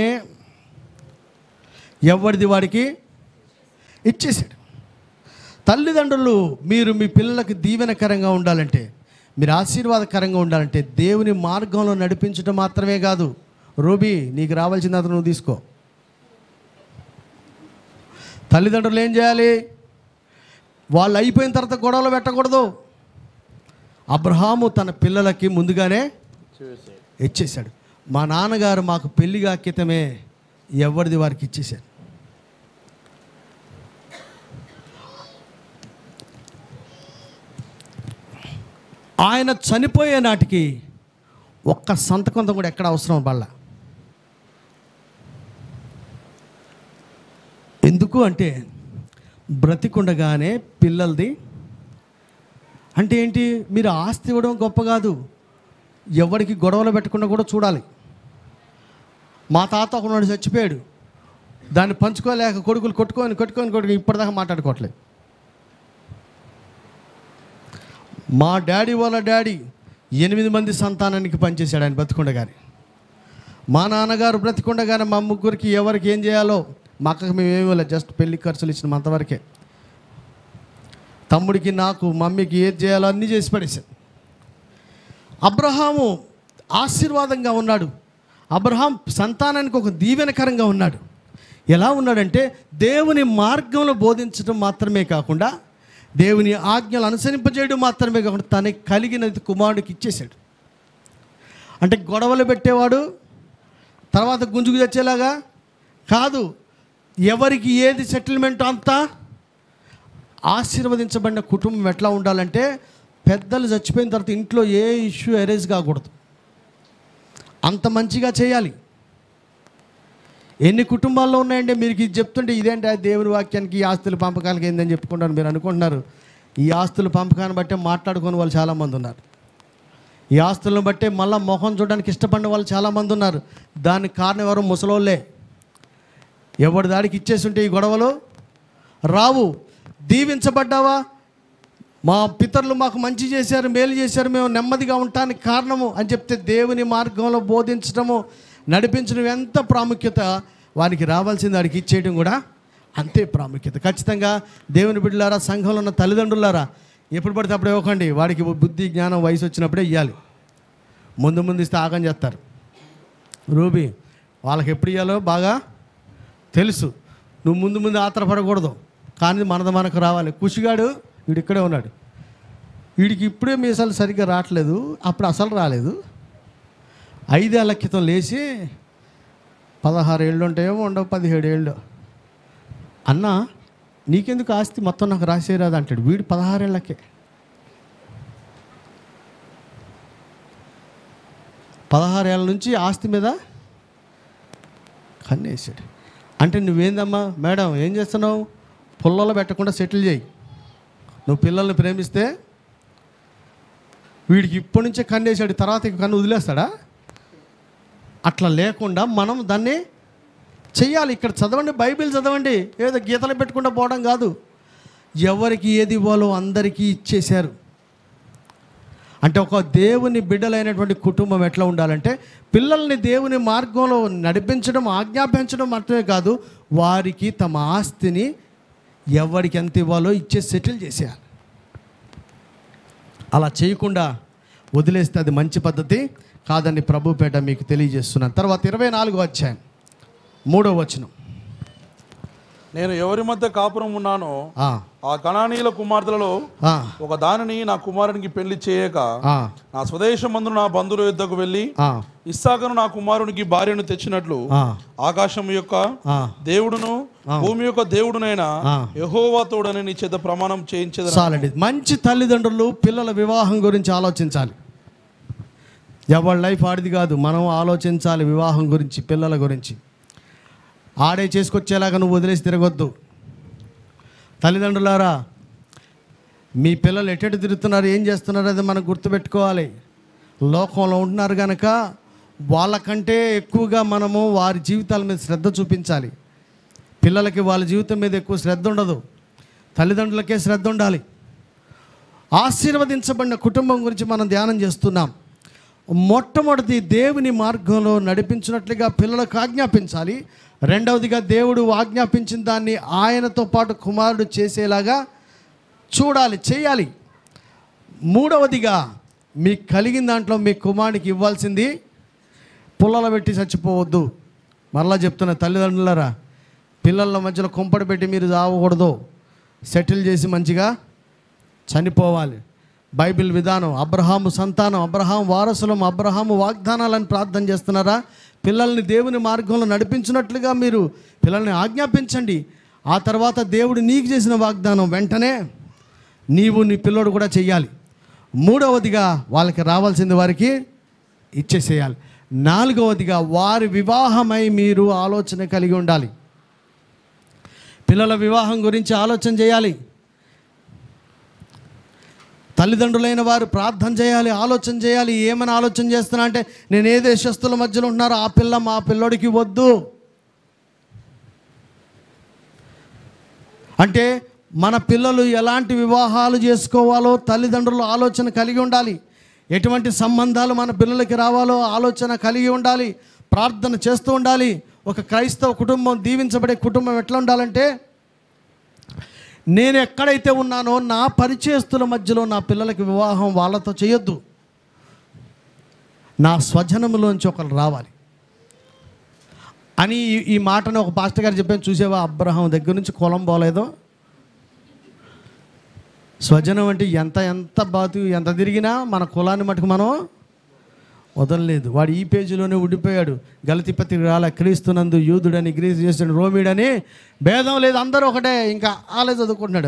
ఎవరిది వాడికి ఇచ్చేసాడు తల్లిదండ్రులు మీరు మీ పిల్లలకు దీవెనకరంగా ఉండాలంటే మీరు ఆశీర్వాదకరంగా ఉండాలంటే దేవుని మార్గంలో నడిపించడం మాత్రమే కాదు రూబీ నీకు రావాల్సింది అతను నువ్వు తీసుకో తల్లిదండ్రులు ఏం చేయాలి వాళ్ళు అయిపోయిన తర్వాత గొడవలు పెట్టకూడదు అబ్రహాము తన పిల్లలకి ముందుగానే ఇచ్చేశాడు మా నాన్నగారు మాకు పెళ్లిగా క్రితమే ఎవరిది వారికి ఇచ్చేశారు ఆయన చనిపోయే నాటికి ఒక్క సంతకం కూడా ఎక్కడ అవసరం పడలా ఎందుకు అంటే బ్రతికుండగానే పిల్లలది అంటే ఏంటి మీరు ఆస్తి ఇవ్వడం గొప్ప కాదు ఎవరికి గొడవలు పెట్టకుండా కూడా చూడాలి మా తాత ఒకనాడు చచ్చిపోయాడు దాన్ని పంచుకోలేక కొడుకులు కొట్టుకొని కొట్టుకొని కొట్టుకొని ఇప్పటిదాకా మాట్లాడుకోవట్లేదు మా డాడీ వాళ్ళ డాడీ ఎనిమిది మంది సంతానానికి పనిచేశాడు ఆయన బ్రతికుండగానే మా నాన్నగారు బ్రతికుండగానే మా ముగ్గురికి ఎవరికి ఏం చేయాలో మా అక్కకి మేము ఏమీ లేదు జస్ట్ పెళ్లి ఖర్చులు ఇచ్చిన అంతవరకే తమ్ముడికి నాకు మమ్మీకి ఏది చేయాలో అన్నీ చేసి పడేశాను అబ్రహాము ఆశీర్వాదంగా ఉన్నాడు అబ్రహాం సంతానానికి ఒక దీవెనకరంగా ఉన్నాడు ఎలా ఉన్నాడంటే దేవుని మార్గంలో బోధించడం మాత్రమే కాకుండా దేవుని ఆజ్ఞలు అనుసరింపజేయడం మాత్రమే కాకుండా తనకి కలిగినది కుమారుడికి ఇచ్చేశాడు అంటే గొడవలు పెట్టేవాడు తర్వాత గుంజుకు తెచ్చేలాగా కాదు ఎవరికి ఏది సెటిల్మెంట్ అంతా ఆశీర్వదించబడిన కుటుంబం ఎట్లా ఉండాలంటే పెద్దలు చచ్చిపోయిన తర్వాత ఇంట్లో ఏ ఇష్యూ అరేజ్ కాకూడదు అంత మంచిగా చేయాలి ఎన్ని కుటుంబాల్లో ఉన్నాయండి మీరు ఇది చెప్తుంటే ఇదేంటి ఆ దేవుని వాక్యానికి ఈ ఆస్తుల పంపకాలకి ఏందని చెప్పుకుంటారు మీరు అనుకుంటున్నారు ఈ ఆస్తుల పంపకాన్ని బట్టే మాట్లాడుకునే వాళ్ళు చాలామంది ఉన్నారు ఈ ఆస్తులను బట్టే మళ్ళీ మొహం చూడడానికి ఇష్టపడిన వాళ్ళు చాలామంది ఉన్నారు దానికి కారణం ఎవరు ముసలోళ్ళే ఎవరి దాడికి ఇచ్చేసి ఉంటే ఈ గొడవలు రావు దీవించబడ్డావా మా పితరులు మాకు మంచి చేశారు మేలు చేశారు మేము నెమ్మదిగా ఉండటానికి కారణము అని చెప్తే దేవుని మార్గంలో బోధించడము నడిపించడం ఎంత ప్రాముఖ్యత వారికి రావాల్సింది వాడికి ఇచ్చేయడం కూడా అంతే ప్రాముఖ్యత ఖచ్చితంగా దేవుని బిడ్డలారా సంఘంలో ఉన్న తల్లిదండ్రులారా ఎప్పుడు పడితే అప్పుడు ఇవ్వకండి వాడికి బుద్ధి జ్ఞానం వయసు వచ్చినప్పుడే ఇవ్వాలి ముందు ముందు ఇస్తే ఆగం చేస్తారు రూబీ వాళ్ళకి ఎప్పుడు ఇవ్వాలో బాగా తెలుసు నువ్వు ముందు ముందు ఆత్రపడకూడదు కానీ మనది మనకు రావాలి కుషిగాడు వీడు ఇక్కడే ఉన్నాడు వీడికి ఇప్పుడే మీసాలు సరిగ్గా రావట్లేదు అప్పుడు అసలు రాలేదు ఐదేళ్ల క్రితం లేచి పదహారు ఏళ్ళు ఉంటాయేమో ఉండవు పదిహేడు ఏళ్ళు అన్న నీకెందుకు ఆస్తి మొత్తం నాకు రాసేరాదు అంటాడు వీడు పదహారేళ్ళకే పదహారేళ్ళ నుంచి ఆస్తి మీద కన్నేసాడు అంటే నువ్వేందమ్మా మేడం ఏం చేస్తున్నావు పుల్లలో పెట్టకుండా సెటిల్ చేయి నువ్వు పిల్లల్ని ప్రేమిస్తే వీడికి ఇప్పటి నుంచే కన్నేసాడు తర్వాత ఇక కన్ను వదిలేస్తాడా అట్లా లేకుండా మనం దాన్ని చెయ్యాలి ఇక్కడ చదవండి బైబిల్ చదవండి ఏదో గీతలు పెట్టుకుంటూ పోవడం కాదు ఎవరికి ఏది ఇవ్వాలో అందరికీ ఇచ్చేశారు అంటే ఒక దేవుని బిడ్డలైనటువంటి కుటుంబం ఎట్లా ఉండాలంటే పిల్లల్ని దేవుని మార్గంలో నడిపించడం ఆజ్ఞాపించడం మాత్రమే కాదు వారికి తమ ఆస్తిని ఎవరికి ఎంత ఇవ్వాలో ఇచ్చే సెటిల్ చేసేయాలి అలా చేయకుండా వదిలేస్తే అది మంచి పద్ధతి కాదని ప్రభుపేట మీకు తెలియజేస్తున్నాను తర్వాత ఇరవై నాలుగో అధ్యాయం మూడో వచనం నేను ఎవరి మధ్య కాపురం ఉన్నానో ఆ, ఆ కణానీయుల కుమార్తెలలో ఆ, ఒక దానిని నా కుమారునికి పెళ్లి చేయక ఆ, నా స్వదేశమందు నా బంధువుల యుద్ధకు వెళ్ళి ఆ, ఇస్సాకను నా కుమారునికి భార్యను తెచ్చినట్లు ఆ, ఆకాశం యొక్క ఆ. దేవుడును భూమి యొక్క దేవుడునైన ఆ. యెహోవా తోడని నీ చేత ప్రమాణం చేయించేది చాలండి మంచి తల్లిదండ్రులు పిల్లల వివాహం గురించి ఆలోచించాలి ఎవరి లైఫ్ ఆడిది కాదు మనం ఆలోచించాలి వివాహం గురించి పిల్లల గురించి ఆడే చేసుకొచ్చేలాగా నువ్వు వదిలేసి తిరగొద్దు తల్లిదండ్రులారా మీ పిల్లలు ఎటెటు తిరుగుతున్నారు ఏం చేస్తున్నారు అది మనం గుర్తుపెట్టుకోవాలి లోకంలో ఉంటున్నారు కనుక వాళ్ళకంటే ఎక్కువగా మనము వారి జీవితాల మీద శ్రద్ధ చూపించాలి పిల్లలకి వాళ్ళ జీవితం మీద ఎక్కువ శ్రద్ధ ఉండదు తల్లిదండ్రులకే శ్రద్ధ ఉండాలి ఆశీర్వదించబడిన కుటుంబం గురించి మనం ధ్యానం చేస్తున్నాం మొట్టమొదటి దేవుని మార్గంలో నడిపించినట్లుగా పిల్లలకు ఆజ్ఞాపించాలి రెండవదిగా దేవుడు ఆజ్ఞాపించిన దాన్ని ఆయనతో పాటు కుమారుడు చేసేలాగా చూడాలి చేయాలి మూడవదిగా మీకు కలిగిన దాంట్లో మీ కుమారుడికి ఇవ్వాల్సింది పుల్లలు పెట్టి చచ్చిపోవద్దు మరలా చెప్తున్న తల్లిదండ్రులరా పిల్లల మధ్యలో కుంపడి పెట్టి మీరు చావకూడదు సెటిల్ చేసి మంచిగా చనిపోవాలి బైబిల్ విధానం అబ్రహాము సంతానం అబ్రహాం వారసులం అబ్రహాము వాగ్దానాలని ప్రార్థన చేస్తున్నారా పిల్లల్ని దేవుని మార్గంలో నడిపించినట్లుగా మీరు పిల్లల్ని ఆజ్ఞాపించండి ఆ తర్వాత దేవుడు నీకు చేసిన వాగ్దానం వెంటనే నీవు నీ పిల్లోడు కూడా చెయ్యాలి మూడవదిగా వాళ్ళకి రావాల్సింది వారికి ఇచ్చేసేయాలి నాలుగవదిగా వారి వివాహమై మీరు ఆలోచన కలిగి ఉండాలి పిల్లల వివాహం గురించి ఆలోచన చేయాలి తల్లిదండ్రులైన వారు ప్రార్థన చేయాలి ఆలోచన చేయాలి ఏమని ఆలోచన చేస్తున్నా అంటే నేను ఏ దేశస్తుల మధ్యలో ఉంటున్నారో ఆ పిల్ల మా పిల్లోడికి వద్దు అంటే మన పిల్లలు ఎలాంటి వివాహాలు చేసుకోవాలో తల్లిదండ్రులు ఆలోచన కలిగి ఉండాలి ఎటువంటి సంబంధాలు మన పిల్లలకి రావాలో ఆలోచన కలిగి ఉండాలి ప్రార్థన చేస్తూ ఉండాలి ఒక క్రైస్తవ కుటుంబం దీవించబడే కుటుంబం ఎట్లా ఉండాలంటే నేను ఎక్కడైతే ఉన్నానో నా పరిచయస్తుల మధ్యలో నా పిల్లలకి వివాహం వాళ్ళతో చేయొద్దు నా స్వజనములోంచి ఒకరు రావాలి అని ఈ- ఈ మాటను ఒక పాస్టర్ గారు చెప్పాను చూసేవా అబ్రహం దగ్గర నుంచి కులం పోలేదో స్వజనం అంటే ఎంత ఎంత బాతు ఎంత తిరిగినా మన కులాన్ని మటుకు మనం వదలలేదు వాడు ఈ పేజీలోనే ఉండిపోయాడు గలతి పత్రిక రాల క్రీస్తునందు యూదుడని గ్రీసు చేసిన రోమిడని భేదం లేదు అందరూ ఒకటే ఇంకా ఆలే చదువుకుంటున్నాడు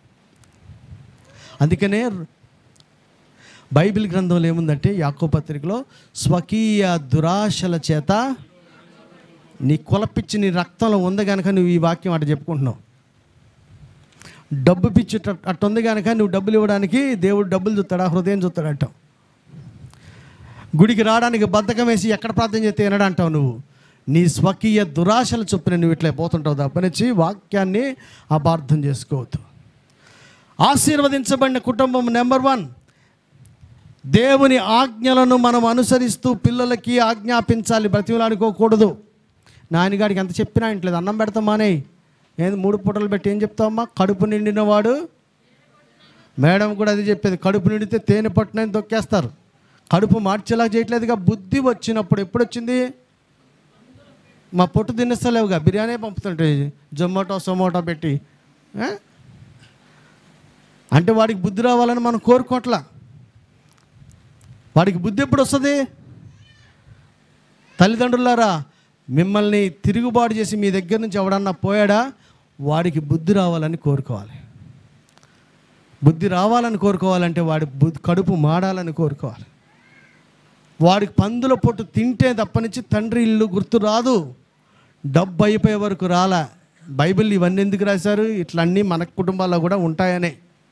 అందుకనే బైబిల్ గ్రంథంలో ఏముందంటే యాకో పత్రికలో స్వకీయ దురాశల చేత నీ కులపిచ్చి నీ రక్తంలో ఉంది కనుక నువ్వు ఈ వాక్యం అటు చెప్పుకుంటున్నావు డబ్బు పిచ్చి అట్ట- అట్ట ఉంది కనుక నువ్వు డబ్బులు ఇవ్వడానికి దేవుడు డబ్బులు చూస్తాడా హృదయం చూస్తాడు అంటావు గుడికి రావడానికి బద్ధకం వేసి ఎక్కడ ప్రార్థన చేస్తే వినడు అంటావు నువ్వు నీ స్వకీయ దురాశల చొప్పున నువ్వు ఇట్లా పోతుంటావు తప్పనిచ్చి వాక్యాన్ని అపార్థం చేసుకోవద్దు ఆశీర్వదించబడిన కుటుంబం నెంబర్ వన్ దేవుని ఆజ్ఞలను మనం అనుసరిస్తూ పిల్లలకి ఆజ్ఞాపించాలి బ్రతిమలాడుకోకూడదు నాయనగాడికి ఎంత చెప్పినా ఇంట్లేదు అన్నం పెడతాం మానే ఏంది మూడు పూటలు పెట్టి ఏం చెప్తావమ్మా కడుపు నిండినవాడు మేడం కూడా అది చెప్పేది కడుపు నిండితే తేనె పట్టునని తొక్కేస్తారు కడుపు మార్చేలా చేయట్లేదుగా బుద్ధి వచ్చినప్పుడు ఎప్పుడు వచ్చింది మా పొట్టు తినేస్తలేవుగా బిర్యానీ పంపుతుంటే జొమాటో సొమాటో పెట్టి ఆ? అంటే వాడికి బుద్ధి రావాలని మనం కోరుకోవట్లా వాడికి బుద్ధి ఎప్పుడు వస్తుంది తల్లిదండ్రులారా మిమ్మల్ని తిరుగుబాటు చేసి మీ దగ్గర నుంచి ఎవడన్నా పోయాడా వాడికి బుద్ధి రావాలని కోరుకోవాలి బుద్ధి రావాలని కోరుకోవాలంటే వాడి బుద్ధి కడుపు మాడాలని కోరుకోవాలి వాడికి పందుల పొట్టు తింటే తప్పనిచ్చి తండ్రి ఇల్లు గుర్తు రాదు డబ్బు అయిపోయే వరకు రాలా బైబిల్ ఇవన్నీ ఎందుకు రాశారు ఇట్లన్నీ మన కుటుంబాల్లో కూడా ఉంటాయనే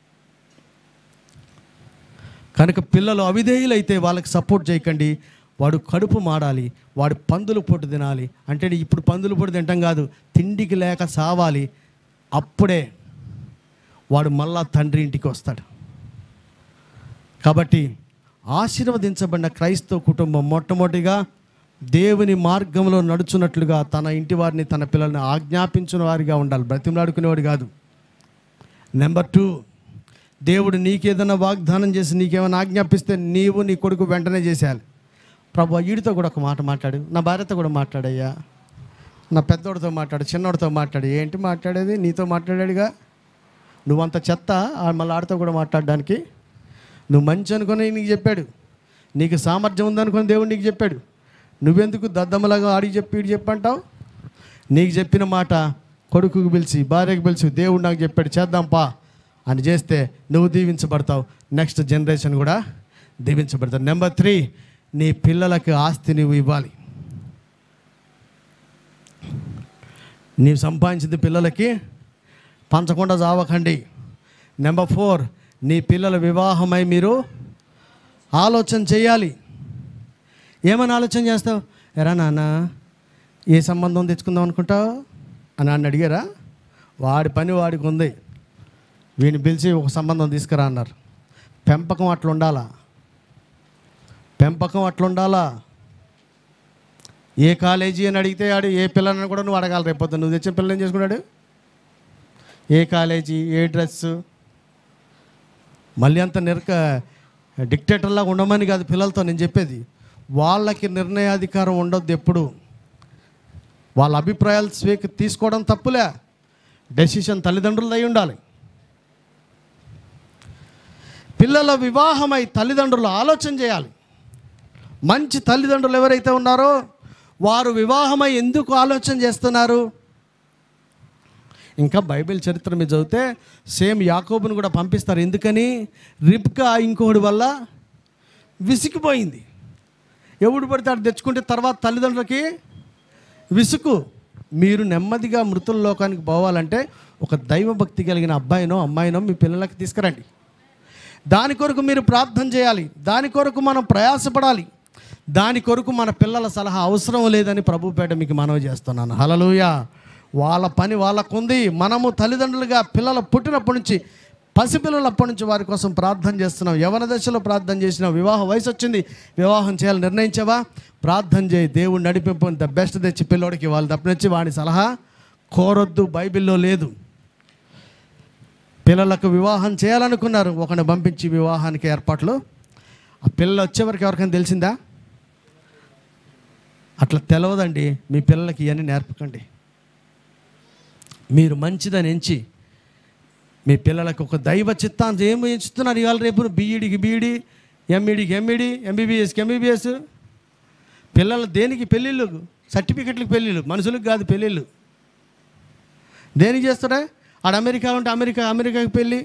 కనుక పిల్లలు అవిధేయులైతే వాళ్ళకి సపోర్ట్ చేయకండి వాడు కడుపు మాడాలి వాడు పందులు పొట్టు తినాలి అంటే ఇప్పుడు పందులు పొట్టు తింటాం కాదు తిండికి లేక సావాలి అప్పుడే వాడు మళ్ళా తండ్రి ఇంటికి వస్తాడు కాబట్టి ఆశీర్వదించబడిన క్రైస్తవ కుటుంబం మొట్టమొదటిగా దేవుని మార్గంలో నడుచున్నట్లుగా తన ఇంటి వారిని తన పిల్లల్ని ఆజ్ఞాపించిన వారిగా ఉండాలి బ్రతిమలాడుకునేవాడు కాదు నెంబర్ టూ దేవుడు నీకేదైనా వాగ్దానం చేసి నీకేమైనా ఆజ్ఞాపిస్తే నీవు నీ కొడుకు వెంటనే చేసేయాలి ప్రభు వీడితో కూడా ఒక మాట మాట్లాడు నా భార్యతో కూడా మాట్లాడయ్యా నా పెద్దోడితో మాట్లాడు చిన్నోడితో మాట్లాడు ఏంటి మాట్లాడేది నీతో మాట్లాడాడుగా నువ్వంత చెత్త ఆ మళ్ళీ ఆడితో కూడా మాట్లాడడానికి నువ్వు మంచి అనుకుని నీకు చెప్పాడు నీకు సామర్థ్యం ఉందనుకుని దేవుడు నీకు చెప్పాడు నువ్వెందుకు దద్దమ్మలాగా ఆడికి చెప్పి ఇటు చెప్పంటావు నీకు చెప్పిన మాట కొడుకుకి పిలిచి భార్యకు పిలిచి దేవుడు నాకు చెప్పాడు చేద్దాం పా అని చేస్తే నువ్వు దీవించబడతావు నెక్స్ట్ జనరేషన్ కూడా దీవించబడతావు నెంబర్ త్రీ నీ పిల్లలకి ఆస్తి నువ్వు ఇవ్వాలి నీవు సంపాదించింది పిల్లలకి పంచకుండా చావకండి నెంబర్ ఫోర్ నీ పిల్లల వివాహమై మీరు ఆలోచన చేయాలి ఏమని ఆలోచన చేస్తావు ఎరా నాన్న ఏ సంబంధం తెచ్చుకుందాం అనుకుంటావు అని నన్ను అడిగారా వాడి పని వాడికి ఉంది వీడిని పిలిచి ఒక సంబంధం తీసుకురా అన్నారు పెంపకం అట్లా ఉండాలా పెంపకం అట్లా ఉండాలా ఏ కాలేజీ అని అడిగితే ఆడు ఏ పిల్లని కూడా నువ్వు అడగాలి రేపు నువ్వు తెచ్చిన పిల్లని ఏం చేసుకున్నాడు ఏ కాలేజీ ఏ డ్రెస్సు మళ్ళీ అంత నిరక డిక్టేటర్లాగా ఉండమని కాదు పిల్లలతో నేను చెప్పేది వాళ్ళకి నిర్ణయాధికారం ఉండొద్దు ఎప్పుడు వాళ్ళ అభిప్రాయాలు స్వీక తీసుకోవడం తప్పులే డెసిషన్ తల్లిదండ్రులది అయి ఉండాలి పిల్లల వివాహమై తల్లిదండ్రులు ఆలోచన చేయాలి మంచి తల్లిదండ్రులు ఎవరైతే ఉన్నారో వారు వివాహమై ఎందుకు ఆలోచన చేస్తున్నారు ఇంకా బైబిల్ చరిత్ర మీద చదివితే సేమ్ యాకోబుని కూడా పంపిస్తారు ఎందుకని రిప్కా ఇంకొకటి వల్ల విసిగిపోయింది ఎవడు పడితే అటు తెచ్చుకుంటే తర్వాత తల్లిదండ్రులకి విసుగు మీరు నెమ్మదిగా మృతుల లోకానికి పోవాలంటే ఒక దైవభక్తి కలిగిన అబ్బాయినో అమ్మాయినో మీ పిల్లలకి తీసుకురండి దాని కొరకు మీరు ప్రార్థన చేయాలి దాని కొరకు మనం ప్రయాసపడాలి దాని కొరకు మన పిల్లల సలహా అవసరం లేదని ప్రభుపేట మీకు మనవి చేస్తున్నాను హలలుయ వాళ్ళ పని వాళ్ళకుంది మనము తల్లిదండ్రులుగా పిల్లలు పుట్టినప్పటి నుంచి పసిపిల్లలప్పటి నుంచి వారి కోసం ప్రార్థన చేస్తున్నాం యవన దశలో ప్రార్థన చేసిన వివాహ వయసు వచ్చింది వివాహం చేయాలని నిర్ణయించావా ప్రార్థన చేయి దేవుడు నడిపింపు ద బెస్ట్ తెచ్చి పిల్లోడికి వాళ్ళు తప్పనిచ్చి వాడి సలహా కోరొద్దు బైబిల్లో లేదు పిల్లలకు వివాహం చేయాలనుకున్నారు ఒకరిని పంపించి వివాహానికి ఏర్పాట్లు ఆ పిల్లలు వచ్చేవరకు ఎవరికైనా తెలిసిందా అట్లా తెలవదండి మీ పిల్లలకి ఇవన్నీ నేర్పకండి మీరు మంచిదని ఎంచి మీ పిల్లలకు ఒక దైవ చిత్తాన్ని ఏమి ఎంచుతున్నారు ఇవాళ రేపు బీఈడికి బీఈడి ఎంఈడికి ఎంఈడి ఎంబీబీఎస్కి ఎంబీబీఎస్ పిల్లలు దేనికి పెళ్ళిళ్ళు సర్టిఫికెట్లకు పెళ్ళిళ్ళు మనుషులకు కాదు పెళ్ళిళ్ళు దేనికి చేస్తారా ఆడ అమెరికా ఉంటే అమెరికా అమెరికాకి పెళ్ళి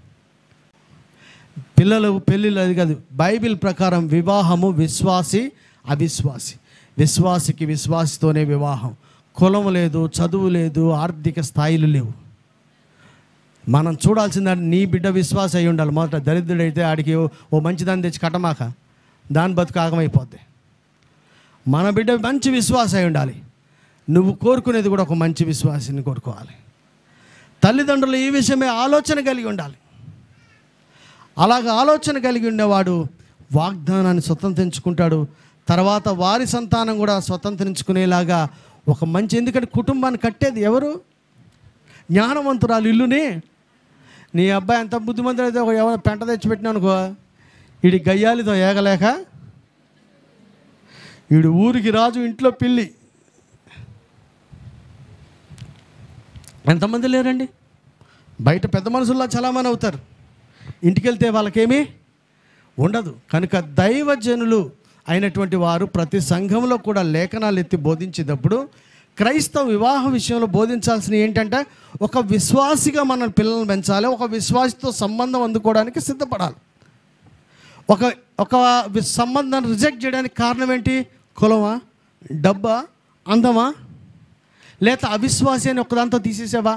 పిల్లలు పెళ్ళిళ్ళు అది కాదు బైబిల్ ప్రకారం వివాహము విశ్వాసి అవిశ్వాసి విశ్వాసికి విశ్వాసితోనే వివాహం కులం లేదు చదువు లేదు ఆర్థిక స్థాయిలు లేవు మనం చూడాల్సింది నీ బిడ్డ విశ్వాస అయి ఉండాలి మొదట దరిద్రుడైతే ఆడికి ఓ- ఓ మంచిదాన్ని తెచ్చి కట్టమాక దాని బతుకు ఆగమైపోద్ది మన బిడ్డ మంచి విశ్వాస అయి ఉండాలి నువ్వు కోరుకునేది కూడా ఒక మంచి విశ్వాసిని కోరుకోవాలి తల్లిదండ్రులు ఈ విషయమే ఆలోచన కలిగి ఉండాలి అలాగ ఆలోచన కలిగి ఉండేవాడు వాగ్దానాన్ని స్వతంత్రించుకుంటాడు తర్వాత వారి సంతానం కూడా స్వతంత్రించుకునేలాగా ఒక మంచి ఎందుకంటే కుటుంబాన్ని కట్టేది ఎవరు జ్ఞానవంతురాలు ఇల్లుని నీ అబ్బాయి ఎంత బుద్ధిమంతుడు అయితే ఒక ఎవరు పెంట తెచ్చిపెట్టినా అనుకో వీడి గయ్యాలితో ఏగలేక వీడు ఊరికి రాజు ఇంట్లో పిల్లి ఎంతమంది లేరండి బయట పెద్ద మనుషుల్లా చాలామంది అవుతారు ఇంటికి వెళ్తే వాళ్ళకేమీ ఉండదు కనుక దైవజనులు అయినటువంటి వారు ప్రతి సంఘంలో కూడా లేఖనాలు ఎత్తి బోధించేటప్పుడు క్రైస్తవ వివాహ విషయంలో బోధించాల్సిన ఏంటంటే ఒక విశ్వాసిగా మన పిల్లల్ని పెంచాలి ఒక విశ్వాసితో సంబంధం అందుకోవడానికి సిద్ధపడాలి ఒక ఒక వి- సంబంధాన్ని రిజెక్ట్ చేయడానికి కారణం ఏంటి కులమా డబ్బా అందమా లేదా అవిశ్వాసి అని ఒకదాంతో తీసేసావా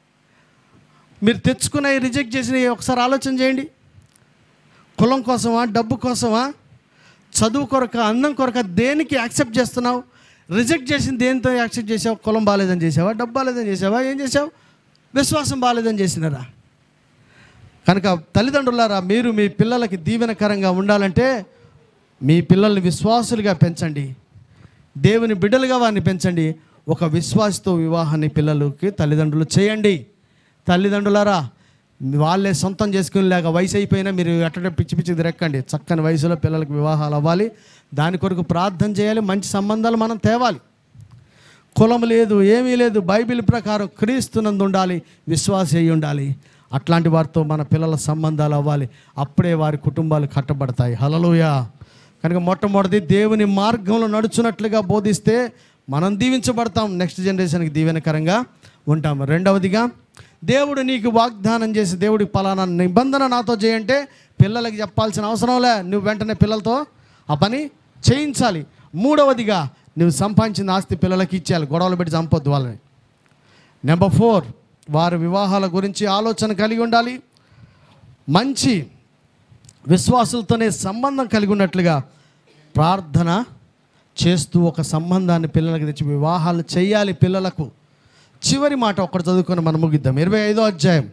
మీరు తెచ్చుకున్న రిజెక్ట్ చేసిన ఒకసారి ఆలోచన చేయండి కులం కోసమా డబ్బు కోసమా చదువు కొరక అందం కొరక దేనికి యాక్సెప్ట్ చేస్తున్నావు రిజెక్ట్ చేసిన దేనితో యాక్సెప్ట్ చేసావు కులం బాగాలేదని చేసావా డబ్బు బాగాలేదని చేసావా ఏం చేసావు విశ్వాసం బాగాలేదని చేసినారా కనుక తల్లిదండ్రులారా మీరు మీ పిల్లలకి దీవెనకరంగా ఉండాలంటే మీ పిల్లల్ని విశ్వాసులుగా పెంచండి దేవుని బిడ్డలుగా వారిని పెంచండి ఒక విశ్వాసతో వివాహాన్ని పిల్లలకి తల్లిదండ్రులు చేయండి తల్లిదండ్రులారా వాళ్ళే సొంతం చేసుకుని లేక వయసు అయిపోయినా మీరు ఎట్ట పిచ్చి పిచ్చి తిరక్కండి చక్కని వయసులో పిల్లలకు వివాహాలు అవ్వాలి దాని కొరకు ప్రార్థన చేయాలి మంచి సంబంధాలు మనం తేవాలి కులం లేదు ఏమీ లేదు బైబిల్ ప్రకారం క్రీస్తునందు ఉండాలి విశ్వాస అయి ఉండాలి అట్లాంటి వారితో మన పిల్లల సంబంధాలు అవ్వాలి అప్పుడే వారి కుటుంబాలు కట్టబడతాయి హలలుయ కనుక మొట్టమొదటి దేవుని మార్గంలో నడుచున్నట్లుగా బోధిస్తే మనం దీవించబడతాం నెక్స్ట్ జనరేషన్కి దీవెనకరంగా ఉంటాం రెండవదిగా దేవుడు నీకు వాగ్దానం చేసి దేవుడికి పలానా నిబంధన నాతో చేయంటే పిల్లలకి చెప్పాల్సిన అవసరంలే నువ్వు వెంటనే పిల్లలతో ఆ పని చేయించాలి మూడవదిగా నువ్వు సంపాదించిన ఆస్తి పిల్లలకి ఇచ్చేయాలి గొడవలు పెట్టి చంపొద్దు వాళ్ళని నెంబర్ ఫోర్ వారి వివాహాల గురించి ఆలోచన కలిగి ఉండాలి మంచి విశ్వాసులతోనే సంబంధం కలిగి ఉన్నట్లుగా ప్రార్థన చేస్తూ ఒక సంబంధాన్ని పిల్లలకి తెచ్చి వివాహాలు చేయాలి పిల్లలకు చివరి మాట ఒక్కటి చదువుకొని మనం ముగిద్దాం ఇరవై ఐదో అధ్యాయం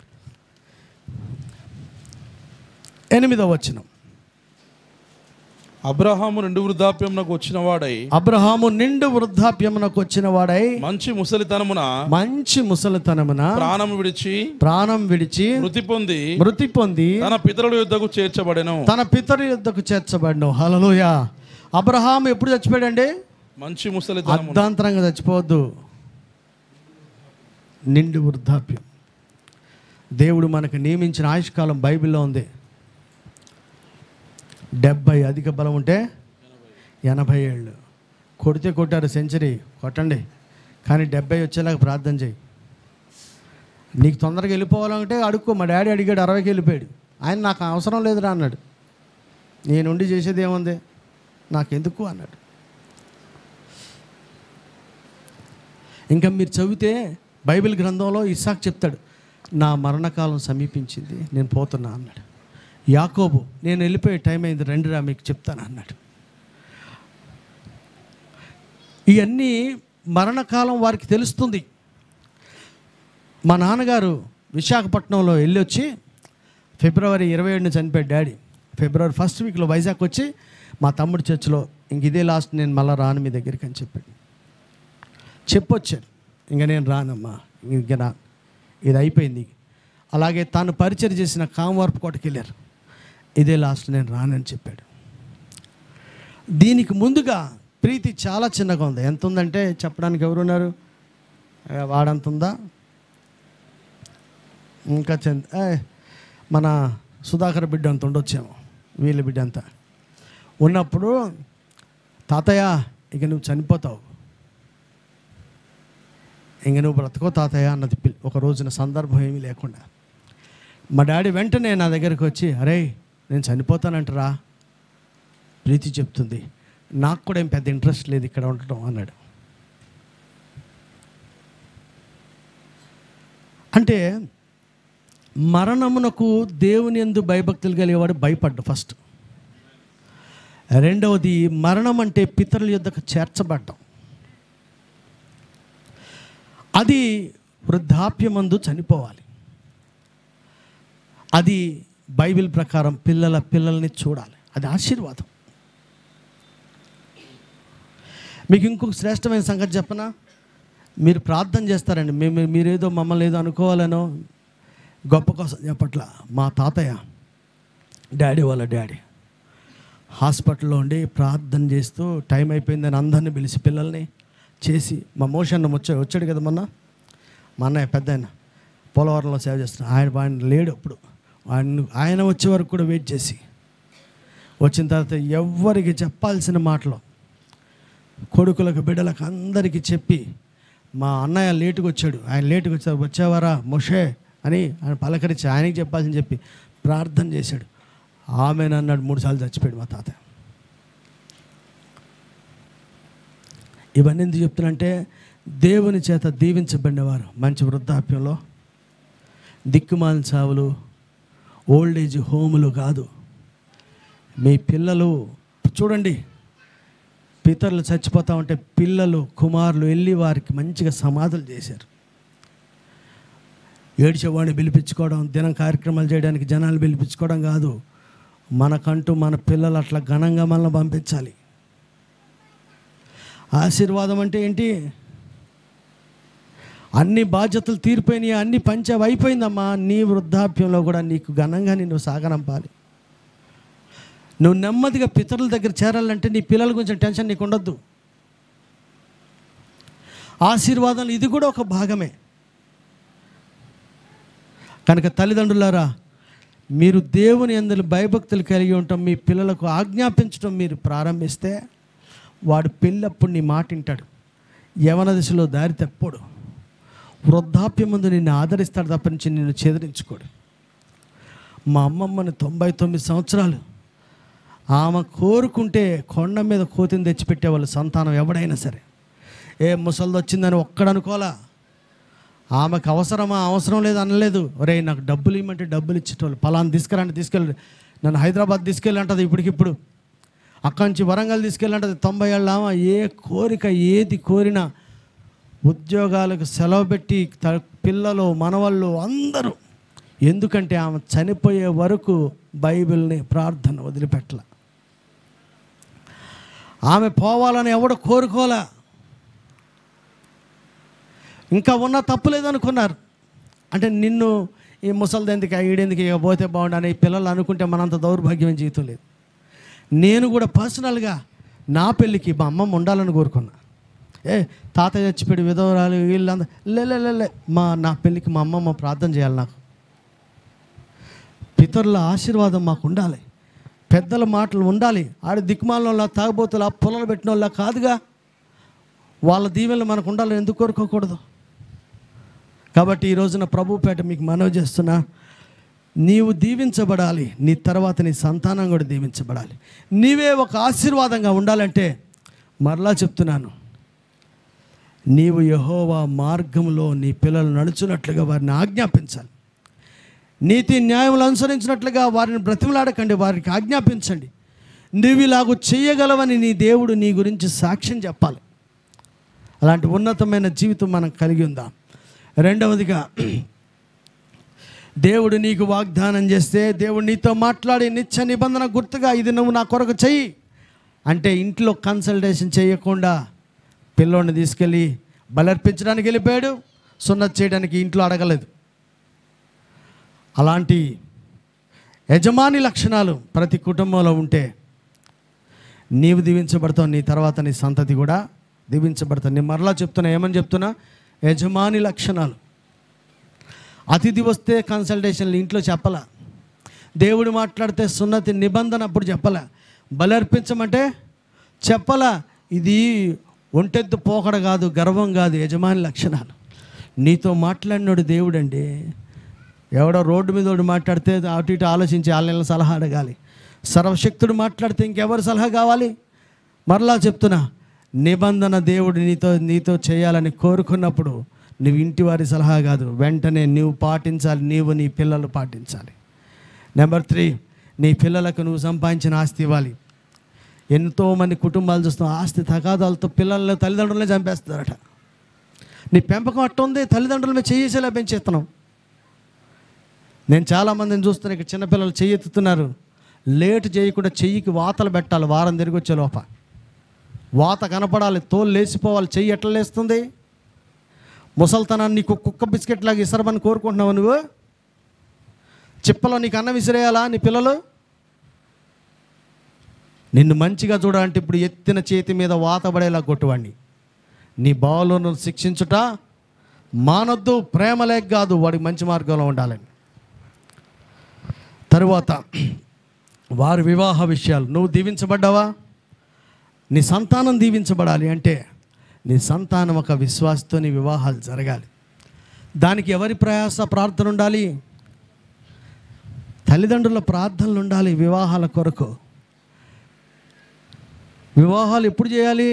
ఎనిమిదో వచనం అబ్రహాము రెండు వృద్ధాప్యంకు వచ్చిన వాడై అబ్రహాము నిండు వృద్ధాప్యమునకు వచ్చిన వాడై మంచి ముసలితనమున మంచి ముసలితనమున ప్రాణం విడిచి ప్రాణం విడిచి మృతి పొంది మృతి పొంది తన పితరుల యుద్ధకు చేర్చబడెను తన పితరు యుద్ధకు చేర్చబడిన హలలుయ అబ్రహాం ఎప్పుడు చచ్చిపోయాడండి మంచి ముసలితనమున అర్ధాంతరంగా చచ్చిపోవద్దు నిండు వృద్ధాప్యం దేవుడు మనకు నియమించిన ఆయుష్కాలం బైబిల్లో ఉంది డెబ్బై అధిక బలం ఉంటే ఎనభై ఏళ్ళు కొడితే కొట్టారు సెంచరీ కొట్టండి కానీ డెబ్బై వచ్చేలాగా ప్రార్థన చేయి నీకు తొందరగా వెళ్ళిపోవాలంటే అడుక్కో మా డాడీ అడిగాడు అరవైకి వెళ్ళిపోయాడు ఆయన నాకు అవసరం లేదురా అన్నాడు నేనుండి చేసేది ఏముంది నాకెందుకు అన్నాడు ఇంకా మీరు చదివితే బైబిల్ గ్రంథంలో ఇస్సాక్ చెప్తాడు నా మరణకాలం సమీపించింది నేను పోతున్నా అన్నాడు యాకోబు నేను వెళ్ళిపోయే టైం అయింది రండిరా మీకు చెప్తాను అన్నాడు ఇవన్నీ మరణకాలం వారికి తెలుస్తుంది మా నాన్నగారు విశాఖపట్నంలో వెళ్ళి వచ్చి ఫిబ్రవరి ఇరవై ఏడున చనిపోయాడు డాడీ ఫిబ్రవరి ఫస్ట్ వీక్లో వైజాగ్ వచ్చి మా తమ్ముడి చర్చిలో ఇంక ఇదే లాస్ట్ నేను మళ్ళీ రాను మీ దగ్గరికి అని చెప్పాడు చెప్పొచ్చారు ఇంక నేను రానమ్మా ఇంక రా ఇది అయిపోయింది అలాగే తాను పరిచయం చేసిన కామవరపు కోటకి వెళ్ళారు ఇదే లాస్ట్ నేను రానని చెప్పాడు దీనికి ముందుగా ప్రీతి చాలా చిన్నగా ఉంది ఎంత ఉందంటే చెప్పడానికి ఎవరున్నారు ఏ, వాడంత ఉందా ఇంకా చంద ఏ, మన సుధాకర్ బిడ్డ అంత ఉండొచ్చేమో వీళ్ళ బిడ్డ అంతా ఉన్నప్పుడు తాతయ్య ఇక నువ్వు చనిపోతావు ఇంక నువ్వు బ్రతకో తాతయ్య అన్నది పిల్ ఒక రోజున సందర్భం ఏమీ లేకుండా మా డాడీ వెంటనే నా దగ్గరికి వచ్చి అరే నేను చనిపోతానంటరా ప్రీతి చెప్తుంది నాకు కూడా ఏం పెద్ద ఇంట్రెస్ట్ లేదు ఇక్కడ ఉండటం అన్నాడు అంటే మరణమునకు దేవుని ఎందు భయభక్తులు కలిగేవాడు భయపడ్డు ఫస్ట్ రెండవది మరణం అంటే పితరుల యుద్ధకు చేర్చబడ్డం అది వృద్ధాప్యమందు చనిపోవాలి అది బైబిల్ ప్రకారం పిల్లల పిల్లల్ని చూడాలి అది ఆశీర్వాదం మీకు ఇంకొక శ్రేష్టమైన సంగతి చెప్పనా మీరు ప్రార్థన చేస్తారండి మేము మీరేదో మమ్మల్ని ఏదో అనుకోవాలనో గొప్ప కోసం చెప్పట్ల మా తాతయ్య డాడీ వాళ్ళ డాడీ హాస్పిటల్లో ఉండి ప్రార్థన చేస్తూ టైం అయిపోయిందని అందరిని పిలిచి పిల్లల్ని చేసి మా మోషన్ వచ్చా వచ్చాడు కదా మొన్న మా అన్నయ్య పెద్ద ఆయన పోలవరంలో సేవ చేస్తున్నాడు ఆయన ఆయన లేడు అప్పుడు ఆయన ఆయన వచ్చే వరకు కూడా వెయిట్ చేసి వచ్చిన తర్వాత ఎవ్వరికి చెప్పాల్సిన మాటలు కొడుకులకు బిడ్డలకు అందరికీ చెప్పి మా అన్నయ్య లేటుకు వచ్చాడు ఆయన లేటుకు వచ్చాడు వచ్చేవారా మొషే అని ఆయన పలకరించి ఆయనకి చెప్పాల్సింది చెప్పి ప్రార్థన చేశాడు ఆమెను అన్నాడు మూడుసార్లు చచ్చిపోయాడు మా తాత ఇవన్నీ ఎందుకు చెప్తున్నంటే దేవుని చేత దీవించబడినవారు మంచి వృద్ధాప్యంలో దిక్కుమాలిన చావులు ఓల్డ్ ఏజ్ హోములు కాదు మీ పిల్లలు చూడండి పితరులు చచ్చిపోతా ఉంటే పిల్లలు కుమారులు వెళ్ళి వారికి మంచిగా సమాధులు చేశారు ఏడ్చేవాడిని పిలిపించుకోవడం దినం కార్యక్రమాలు చేయడానికి జనాలు పిలిపించుకోవడం కాదు మనకంటూ మన పిల్లలు అట్లా ఘనంగా మనల్ని పంపించాలి ఆశీర్వాదం అంటే ఏంటి అన్ని బాధ్యతలు తీరిపోయినాయి అన్ని పంచం అయిపోయిందమ్మా నీ వృద్ధాప్యంలో కూడా నీకు ఘనంగా నిన్ను సాగనంపాలి నువ్వు నెమ్మదిగా పితరుల దగ్గర చేరాలంటే నీ పిల్లల గురించి టెన్షన్ నీకు ఉండొద్దు ఆశీర్వాదాలు ఇది కూడా ఒక భాగమే కనుక తల్లిదండ్రులారా మీరు దేవుని అందరి భయభక్తులు కలిగి ఉండటం మీ పిల్లలకు ఆజ్ఞాపించడం మీరు ప్రారంభిస్తే వాడు పెళ్ళప్పుడు నీ మాట వింటాడు యవన దశలో దారి తప్పడు వృద్ధాప్యం ముందు నిన్ను ఆదరిస్తాడు తప్ప నుంచి నిన్ను చెదిరించుకోడు మా అమ్మమ్మని తొంభై తొమ్మిది సంవత్సరాలు ఆమె కోరుకుంటే కొండ మీద కోతిని తెచ్చిపెట్టేవాళ్ళు సంతానం ఎవడైనా సరే ఏ ముసలిది వచ్చిందని ఒక్కడనుకోలా ఆమెకు అవసరమా అవసరం లేదు అనలేదు ఒరే నాకు డబ్బులు ఇవ్వమంటే డబ్బులు ఇచ్చేటోళ్ళు పలానా తీసుకురండి తీసుకెళ్ళి నన్ను హైదరాబాద్ తీసుకెళ్ళి అంటది ఇప్పటికిప్పుడు అక్కడి నుంచి వరంగల్ తీసుకెళ్ళంటది తొంభై ఏళ్ళ ఆమె ఏ కోరిక ఏది కోరినా ఉద్యోగాలకు సెలవు పెట్టి త- పిల్లలు మనవాళ్ళు అందరూ ఎందుకంటే ఆమె చనిపోయే వరకు బైబిల్ని ప్రార్థన వదిలిపెట్టల ఆమె పోవాలని ఎవడు కోరుకోలే ఇంకా ఉన్న తప్పు లేదనుకున్నారు అంటే నిన్ను ఈ ముసలిదెందుకు ఈడెందుకు ఇక పోతే బాగుండని ఈ పిల్లలు అనుకుంటే మనంత దౌర్భాగ్యమైన జీవితం లేదు నేను కూడా పర్సనల్గా నా పెళ్ళికి మా అమ్మమ్మ ఉండాలని కోరుకున్నా ఏ తాత చచ్చిపోయి విధవరాలు వీళ్ళందరూ లే లే, లే, లే మా నా పెళ్ళికి మా అమ్మమ్మ ప్రార్థన చేయాలి నాకు పితరుల ఆశీర్వాదం మాకు ఉండాలి పెద్దల మాటలు ఉండాలి ఆడ దిక్మాల తాగబోతులు ఆ పొలాలు పెట్టిన వాళ్ళ కాదుగా వాళ్ళ దీవెనలు మనకు ఉండాలని ఎందుకు కోరుకోకూడదు కాబట్టి ఈ రోజున ప్రభుపేట మీకు మనవి చేస్తున్నా నీవు దీవించబడాలి నీ తర్వాత నీ సంతానం కూడా దీవించబడాలి నీవే ఒక ఆశీర్వాదంగా ఉండాలంటే మరలా చెప్తున్నాను నీవు యహోవా మార్గంలో నీ పిల్లలు నడుచున్నట్లుగా వారిని ఆజ్ఞాపించాలి నీతి న్యాయములు అనుసరించినట్లుగా వారిని బ్రతిమలాడకండి వారికి ఆజ్ఞాపించండి నువ్వు ఇలాగూ చేయగలవని నీ దేవుడు నీ గురించి సాక్ష్యం చెప్పాలి అలాంటి ఉన్నతమైన జీవితం మనం కలిగి ఉందాం రెండవదిగా దేవుడు నీకు వాగ్దానం చేస్తే దేవుడు నీతో మాట్లాడి నిత్య నిబంధన గుర్తుగా ఇది నువ్వు నా కొరకు చెయ్యి అంటే ఇంట్లో కన్సల్టేషన్ చేయకుండా పిల్లోడిని తీసుకెళ్ళి బలర్పించడానికి వెళ్ళిపోయాడు సున్నత్ చేయడానికి ఇంట్లో అడగలేదు అలాంటి యజమాని లక్షణాలు ప్రతి కుటుంబంలో ఉంటే నీవు దీవించబడతావు నీ తర్వాత నీ సంతతి కూడా దీవించబడతావు నేను మరలా చెప్తున్నా ఏమని చెప్తున్నా యజమాని లక్షణాలు అతిథి వస్తే కన్సల్టేషన్లు ఇంట్లో చెప్పలా దేవుడు మాట్లాడితే సున్నతి నిబంధన అప్పుడు చెప్పలా బలర్పించమంటే చెప్పలా ఇది ఒంటెత్తు పోకడ కాదు గర్వం కాదు యజమాని లక్షణాలు నీతో మాట్లాడినాడు దేవుడండి ఎవడో రోడ్డు మీద ఒకడు మాట్లాడితే అటు ఇటు ఆలోచించి వాళ్ళని సలహా అడగాలి సర్వశక్తుడు మాట్లాడితే ఇంకెవరు సలహా కావాలి మరలా చెప్తున్నా నిబంధన దేవుడు నీతో నీతో చేయాలని కోరుకున్నప్పుడు నువ్వు ఇంటి వారి సలహా కాదు వెంటనే నువ్వు పాటించాలి నీవు నీ పిల్లలు పాటించాలి నెంబర్ త్రీ నీ పిల్లలకు నువ్వు సంపాదించిన ఆస్తి ఇవ్వాలి ఎంతోమంది కుటుంబాలు చూస్తాం ఆస్తి తగాదాలతో పిల్లల్ని తల్లిదండ్రులనే చంపేస్తారట నీ పెంపకం అట్ట ఉంది తల్లిదండ్రుల మీద చేసేలా పెంచేస్తున్నాం నేను చాలామందిని చూస్తున్నా ఇక్కడ చిన్నపిల్లలు చెయ్యి ఎత్తుతున్నారు లేట్ చేయకుండా చెయ్యికి వాతలు పెట్టాలి వారం తిరిగి వచ్చే లోప వాత కనపడాలి తోలు లేచిపోవాలి చెయ్యి ఎట్లా లేస్తుంది ముసల్తనాన్ని నీకు కుక్క బిస్కెట్ లాగా ఇసరమని కోరుకుంటున్నావు నువ్వు చిప్పలో నీకు అన్నం విసిరేయాలా నీ పిల్లలు నిన్ను మంచిగా చూడాలంటే ఇప్పుడు ఎత్తిన చేతి మీద వాత పడేలా కొట్టువాడిని నీ బావలను శిక్షించుట మానొద్దు ప్రేమ లేక కాదు వాడికి మంచి మార్గంలో ఉండాలని తరువాత వారి వివాహ విషయాలు నువ్వు దీవించబడ్డావా నీ సంతానం దీవించబడాలి అంటే నీ సంతానం ఒక విశ్వాసతో నీ వివాహాలు జరగాలి దానికి ఎవరి ప్రయాస ప్రార్థన ఉండాలి తల్లిదండ్రుల ప్రార్థనలు ఉండాలి వివాహాల కొరకు వివాహాలు ఎప్పుడు చేయాలి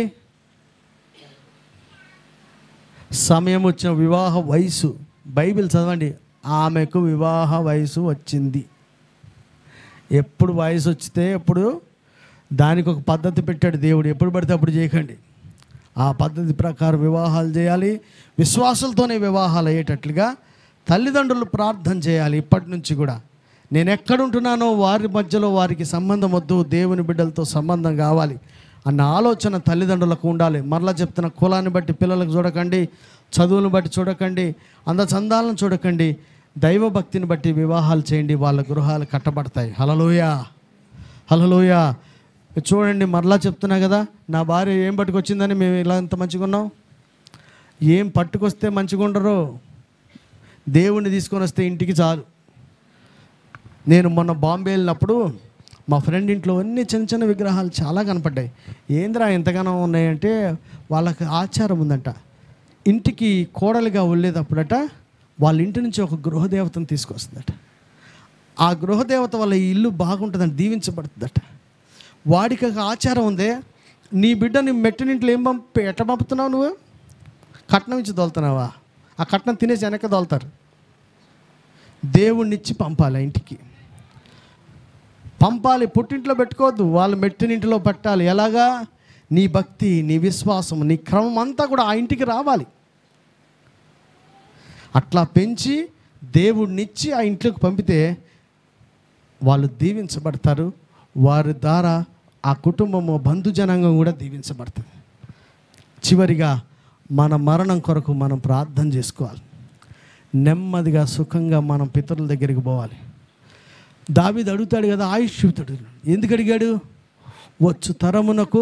సమయం వచ్చిన వివాహ వయసు బైబిల్ చదవండి ఆమెకు వివాహ వయసు వచ్చింది ఎప్పుడు వయసు వచ్చితే ఎప్పుడు దానికి ఒక పద్ధతి పెట్టాడు దేవుడు ఎప్పుడు పడితే అప్పుడు చేయకండి ఆ పద్ధతి ప్రకారం వివాహాలు చేయాలి విశ్వాసాలతోనే వివాహాలు అయ్యేటట్లుగా తల్లిదండ్రులు ప్రార్థన చేయాలి ఇప్పటి నుంచి కూడా నేను ఎక్కడుంటున్నానో వారి మధ్యలో వారికి సంబంధం వద్దు దేవుని బిడ్డలతో సంబంధం కావాలి అన్న ఆలోచన తల్లిదండ్రులకు ఉండాలి మరలా చెప్తున్న కులాన్ని బట్టి పిల్లలకు చూడకండి చదువులను బట్టి చూడకండి అందచందాలను చూడకండి దైవభక్తిని బట్టి వివాహాలు చేయండి వాళ్ళ గృహాలు కట్టబడతాయి హలలోయా హలలోయా చూడండి మరలా చెప్తున్నా కదా నా భార్య ఏం పట్టుకొచ్చిందని మేము ఇలా ఇంత మంచిగా ఉన్నాం ఏం పట్టుకొస్తే మంచిగా ఉండరు దేవుణ్ణి తీసుకొని వస్తే ఇంటికి చాలు నేను మొన్న బాంబే వెళ్ళినప్పుడు మా ఫ్రెండ్ ఇంట్లో అన్ని చిన్న చిన్న విగ్రహాలు చాలా కనపడ్డాయి ఏంద్రా ఎంతగానో ఉన్నాయంటే వాళ్ళకి ఆచారం ఉందంట ఇంటికి కోడలిగా వెళ్ళేటప్పుడట వాళ్ళ ఇంటి నుంచి ఒక గృహదేవతను తీసుకొస్తుందట ఆ గృహదేవత వల్ల ఈ ఇల్లు బాగుంటుందని దీవించబడుతుందట వాడికి ఒక ఆచారం ఉందే నీ బిడ్డని మెట్టినింట్లో ఏం పంపి ఎట్ట పంపుతున్నావు నువ్వు కట్నం ఇచ్చి దోలుతున్నావా ఆ కట్నం తినేసి వెనక దోలుతారు దేవుణ్ణిచ్చి పంపాలి ఆ ఇంటికి పంపాలి పుట్టింట్లో పెట్టుకోవద్దు వాళ్ళు మెట్టినింటిలో పెట్టాలి ఎలాగా నీ భక్తి నీ విశ్వాసం నీ క్రమం అంతా కూడా ఆ ఇంటికి రావాలి అట్లా పెంచి దేవుడినిచ్చి ఆ ఇంట్లోకి పంపితే వాళ్ళు దీవించబడతారు వారి ద్వారా ఆ కుటుంబము బంధుజనాంగం కూడా దీవించబడుతుంది చివరిగా మన మరణం కొరకు మనం ప్రార్థన చేసుకోవాలి నెమ్మదిగా సుఖంగా మనం పితరుల దగ్గరికి పోవాలి దావీదు అడుగుతాడు కదా ఆయుష్యుతుడు ఎందుకు అడిగాడు వచ్చు తరమునకు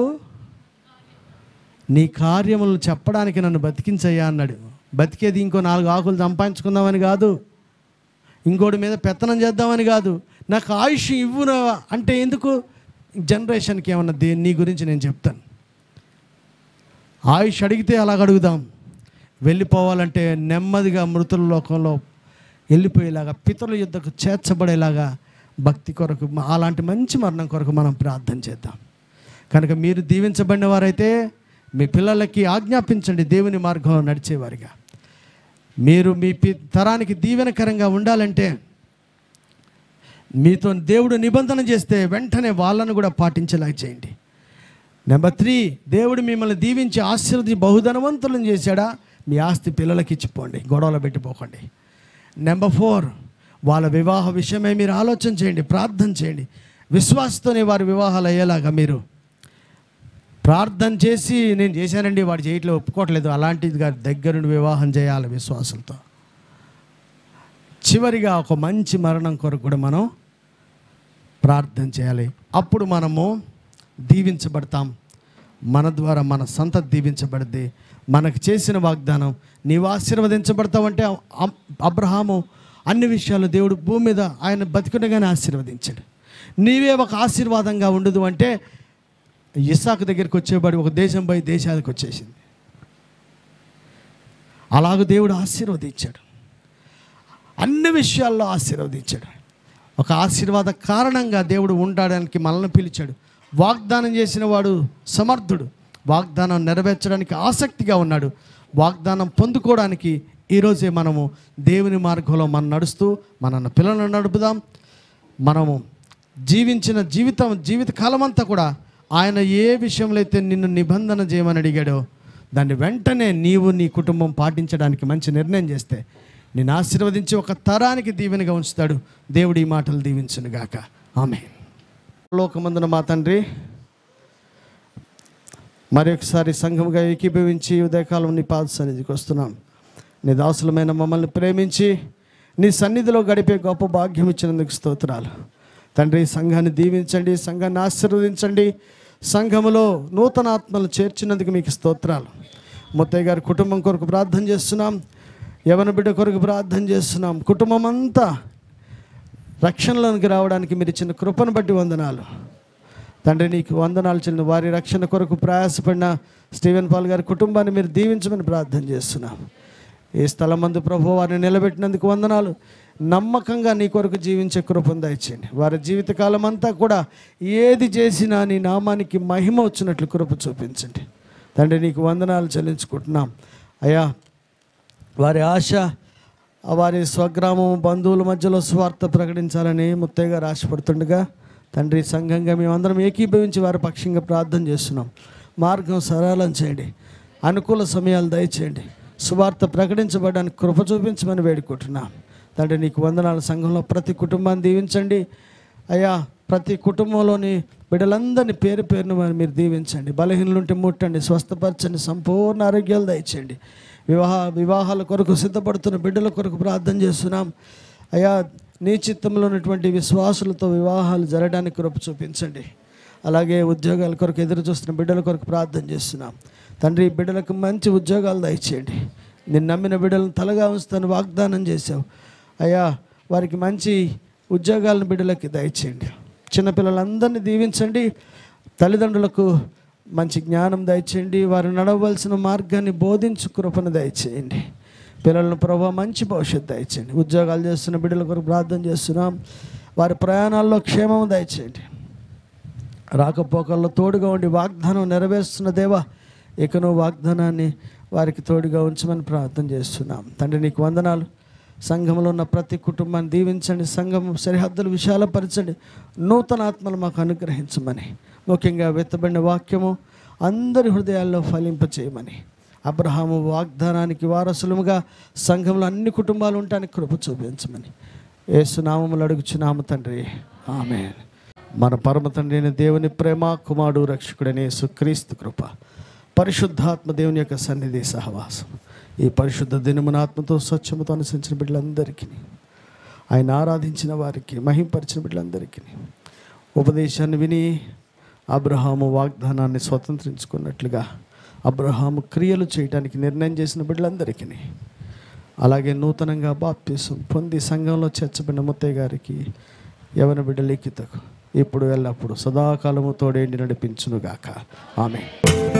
నీ కార్యములను చెప్పడానికి నన్ను బతికించయ్యా అన్నాడు బతికేది ఇంకో నాలుగు ఆకులు సంపాదించుకుందామని కాదు ఇంకోటి మీద పెత్తనం చేద్దామని కాదు నాకు ఆయుష్ ఇవ్వున అంటే ఎందుకు జనరేషన్కి ఏమన్నా దే నీ గురించి నేను చెప్తాను ఆయుష్ అడిగితే అలాగ అడుగుదాం వెళ్ళిపోవాలంటే నెమ్మదిగా మృతుల లోకంలో వెళ్ళిపోయేలాగా పితరుల యుద్ధకు చేర్చబడేలాగా భక్తి కొరకు మ- అలాంటి మంచి మరణం కొరకు మనం ప్రార్థన చేద్దాం కనుక మీరు దీవించబడిన వారైతే మీ పిల్లలకి ఆజ్ఞాపించండి దేవుని మార్గంలో నడిచేవారిగా మీరు మీ పి తరానికి దీవెనకరంగా ఉండాలంటే మీతో దేవుడు నిబంధన చేస్తే వెంటనే వాళ్ళను కూడా పాటించేలాగా చేయండి నెంబర్ త్రీ దేవుడు మిమ్మల్ని దీవించి ఆశీర్వది బహుధనవంతులను చేశాడా మీ ఆస్తి పిల్లలకి ఇచ్చిపోండి గొడవలు పెట్టిపోకండి నెంబర్ ఫోర్ వాళ్ళ వివాహ విషయమై మీరు ఆలోచన చేయండి ప్రార్థన చేయండి విశ్వాసతోనే వారి వివాహాలు అయ్యేలాగా మీరు ప్రార్థన చేసి నేను చేశానండి వాడు చేయట్లేదు ఒప్పుకోవట్లేదు అలాంటిది కాదు దగ్గరుండి వివాహం చేయాలి విశ్వాసంతో చివరిగా ఒక మంచి మరణం కొరకు కూడా మనం ప్రార్థన చేయాలి అప్పుడు మనము దీవించబడతాం మన ద్వారా మన సంత దీవించబడింది మనకు చేసిన వాగ్దానం నీవు ఆశీర్వదించబడతావంటే అబ్- అబ్రహాము అన్ని విషయాలు దేవుడు భూమి మీద ఆయన బతికుండగానే ఆశీర్వదించాడు నీవే ఒక ఆశీర్వాదంగా ఉండదు అంటే ఇస్సాకు దగ్గరికి వచ్చేవాడు ఒక దేశం పోయి దేశానికి వచ్చేసింది అలాగ దేవుడు ఆశీర్వదించాడు అన్ని విషయాల్లో ఆశీర్వదించాడు ఒక ఆశీర్వాద కారణంగా దేవుడు ఉండడానికి మనల్ని పిలిచాడు వాగ్దానం చేసిన వాడు సమర్థుడు వాగ్దానం నెరవేర్చడానికి ఆసక్తిగా ఉన్నాడు వాగ్దానం పొందుకోవడానికి ఈరోజే మనము దేవుని మార్గంలో మనం నడుస్తూ మన పిల్లలను నడుపుదాం మనము జీవించిన జీవితం జీవిత కాలం అంతా కూడా ఆయన ఏ విషయంలో అయితే నిన్ను నిబంధన చేయమని అడిగాడో దాన్ని వెంటనే నీవు నీ కుటుంబం పాటించడానికి మంచి నిర్ణయం చేస్తే నేను ఆశీర్వదించి ఒక తరానికి దీవెనగా ఉంచుతాడు దేవుడి ఈ మాటలు దీవించునుగాక ఆమె లోకమందున మా తండ్రి మరి ఒకసారి సంఘముగా ఏకీభవించి ఉదయకాలం నీ పాద సన్నిధికి వస్తున్నాం నీ దాసులమైన మమ్మల్ని ప్రేమించి నీ సన్నిధిలో గడిపే గొప్ప భాగ్యం ఇచ్చినందుకు స్తోత్రాలు తండ్రి సంఘాన్ని దీవించండి సంఘాన్ని ఆశీర్వదించండి సంఘములో నూతన ఆత్మలు చేర్చినందుకు మీకు స్తోత్రాలు ముత్తయ్య గారి కుటుంబం కొరకు ప్రార్థన చేస్తున్నాం యవన బిడ్డ కొరకు ప్రార్థన చేస్తున్నాం కుటుంబం అంతా రక్షణలోనికి రావడానికి మీరు ఇచ్చిన కృపను బట్టి వందనాలు తండ్రి నీకు వందనాలు చెల్లిన వారి రక్షణ కొరకు ప్రయాసపడిన స్టీవెన్ పాల్ గారి కుటుంబాన్ని మీరు దీవించమని ప్రార్థన చేస్తున్నాం ఈ స్థలం మందు ప్రభు వారిని నిలబెట్టినందుకు వందనాలు నమ్మకంగా నీ కొరకు జీవించే కృపను దయచేయండి వారి జీవితకాలం అంతా కూడా ఏది చేసినా నీ నామానికి మహిమ వచ్చినట్లు కృప చూపించండి తండ్రి నీకు వందనాలు చెల్లించుకుంటున్నాం అయ్యా వారి ఆశ ఆ వారి స్వగ్రామం బంధువుల మధ్యలో స్వార్థ ప్రకటించాలని ముత్తయ్య గారు ఆశపడుతుండగా తండ్రి సంఘంగా మేమందరం ఏకీభవించి వారి పక్షంగా ప్రార్థన చేస్తున్నాం మార్గం సరళం చేయండి అనుకూల సమయాలు దయచేయండి సువార్త ప్రకటించబడడానికి కృప చూపించమని వేడుకుంటున్నాం తండ్రి నీకు వందనాల సంఘంలో ప్రతి కుటుంబాన్ని దీవించండి అయ్యా ప్రతి కుటుంబంలోని బిడ్డలందరినీ పేరు పేరును మరి మీరు దీవించండి బలహీనలుంటే ముట్టండి స్వస్థపరచండి సంపూర్ణ ఆరోగ్యాలు దయచేయండి వివాహ వివాహాల కొరకు సిద్ధపడుతున్న బిడ్డల కొరకు ప్రార్థన చేస్తున్నాం అయ్యా నీ చిత్తంలో ఉన్నటువంటి విశ్వాసులతో వివాహాలు జరగడానికి కృప చూపించండి అలాగే ఉద్యోగాల కొరకు ఎదురు చూస్తున్న బిడ్డల కొరకు ప్రార్థన చేస్తున్నాం తండ్రి ఈ బిడ్డలకు మంచి ఉద్యోగాలు దయచేయండి నేను నమ్మిన బిడ్డలను తలగా ఉంచుతాను వాగ్దానం చేశావు అయ్యా వారికి మంచి ఉద్యోగాలను బిడ్డలకి దయచేయండి చిన్నపిల్లలందరినీ దీవించండి తల్లిదండ్రులకు మంచి జ్ఞానం దయచేయండి వారు నడవలసిన మార్గాన్ని బోధించు కృపను దయచేయండి పిల్లలను ప్రభావ మంచి భవిష్యత్తు దయచేయండి ఉద్యోగాలు చేస్తున్న బిడ్డల కొరకు ప్రార్థన చేస్తున్నాం వారి ప్రయాణాల్లో క్షేమం దయచేయండి రాకపోకల్లో తోడుగా ఉండి వాగ్దానం నెరవేరుస్తున్న దేవా ఇక నువ్వు వాగ్దానాన్ని వారికి తోడుగా ఉంచమని ప్రార్థన చేస్తున్నాం తండ్రి నీకు వందనాలు సంఘంలో ఉన్న ప్రతి కుటుంబాన్ని దీవించండి సంఘం సరిహద్దులు విశాలపరచండి నూతన ఆత్మలు మాకు అనుగ్రహించమని ముఖ్యంగా వెత్తబడిన వాక్యము అందరి హృదయాల్లో ఫలింపచేయమని అబ్రహాము వాగ్దానానికి వారసులుగా సంఘంలో అన్ని కుటుంబాలు ఉండటానికి కృప చూపించమని ఏసునామములు అడుగుచున్నాము తండ్రి ఆమె మన పరమ తండ్రి అయిన దేవుని ప్రేమ కుమారుడు రక్షకుడైన యేసుక్రీస్తు కృప పరిశుద్ధాత్మ దేవుని యొక్క సన్నిధి సహవాసం ఈ పరిశుద్ధ దినమున ఆత్మతో స్వచ్ఛమతో అనుసరించిన బిడ్డలందరికీ ఆయన ఆరాధించిన వారికి మహింపరిచిన బిడ్డలందరికీ ఉపదేశాన్ని విని అబ్రహాము వాగ్దానాన్ని స్వతంత్రించుకున్నట్లుగా అబ్రహాము క్రియలు చేయడానికి నిర్ణయం చేసిన బిడ్డలందరికీ అలాగే నూతనంగా బాప్తీసం పొంది సంఘంలో చేర్చబడిన ముత్తయ్య గారికి యవన బిడ్డలు ఎక్కితకు ఇప్పుడు ఎల్లప్పుడు సదాకాలము తోడేండి నడిపించునుగాక ఆమె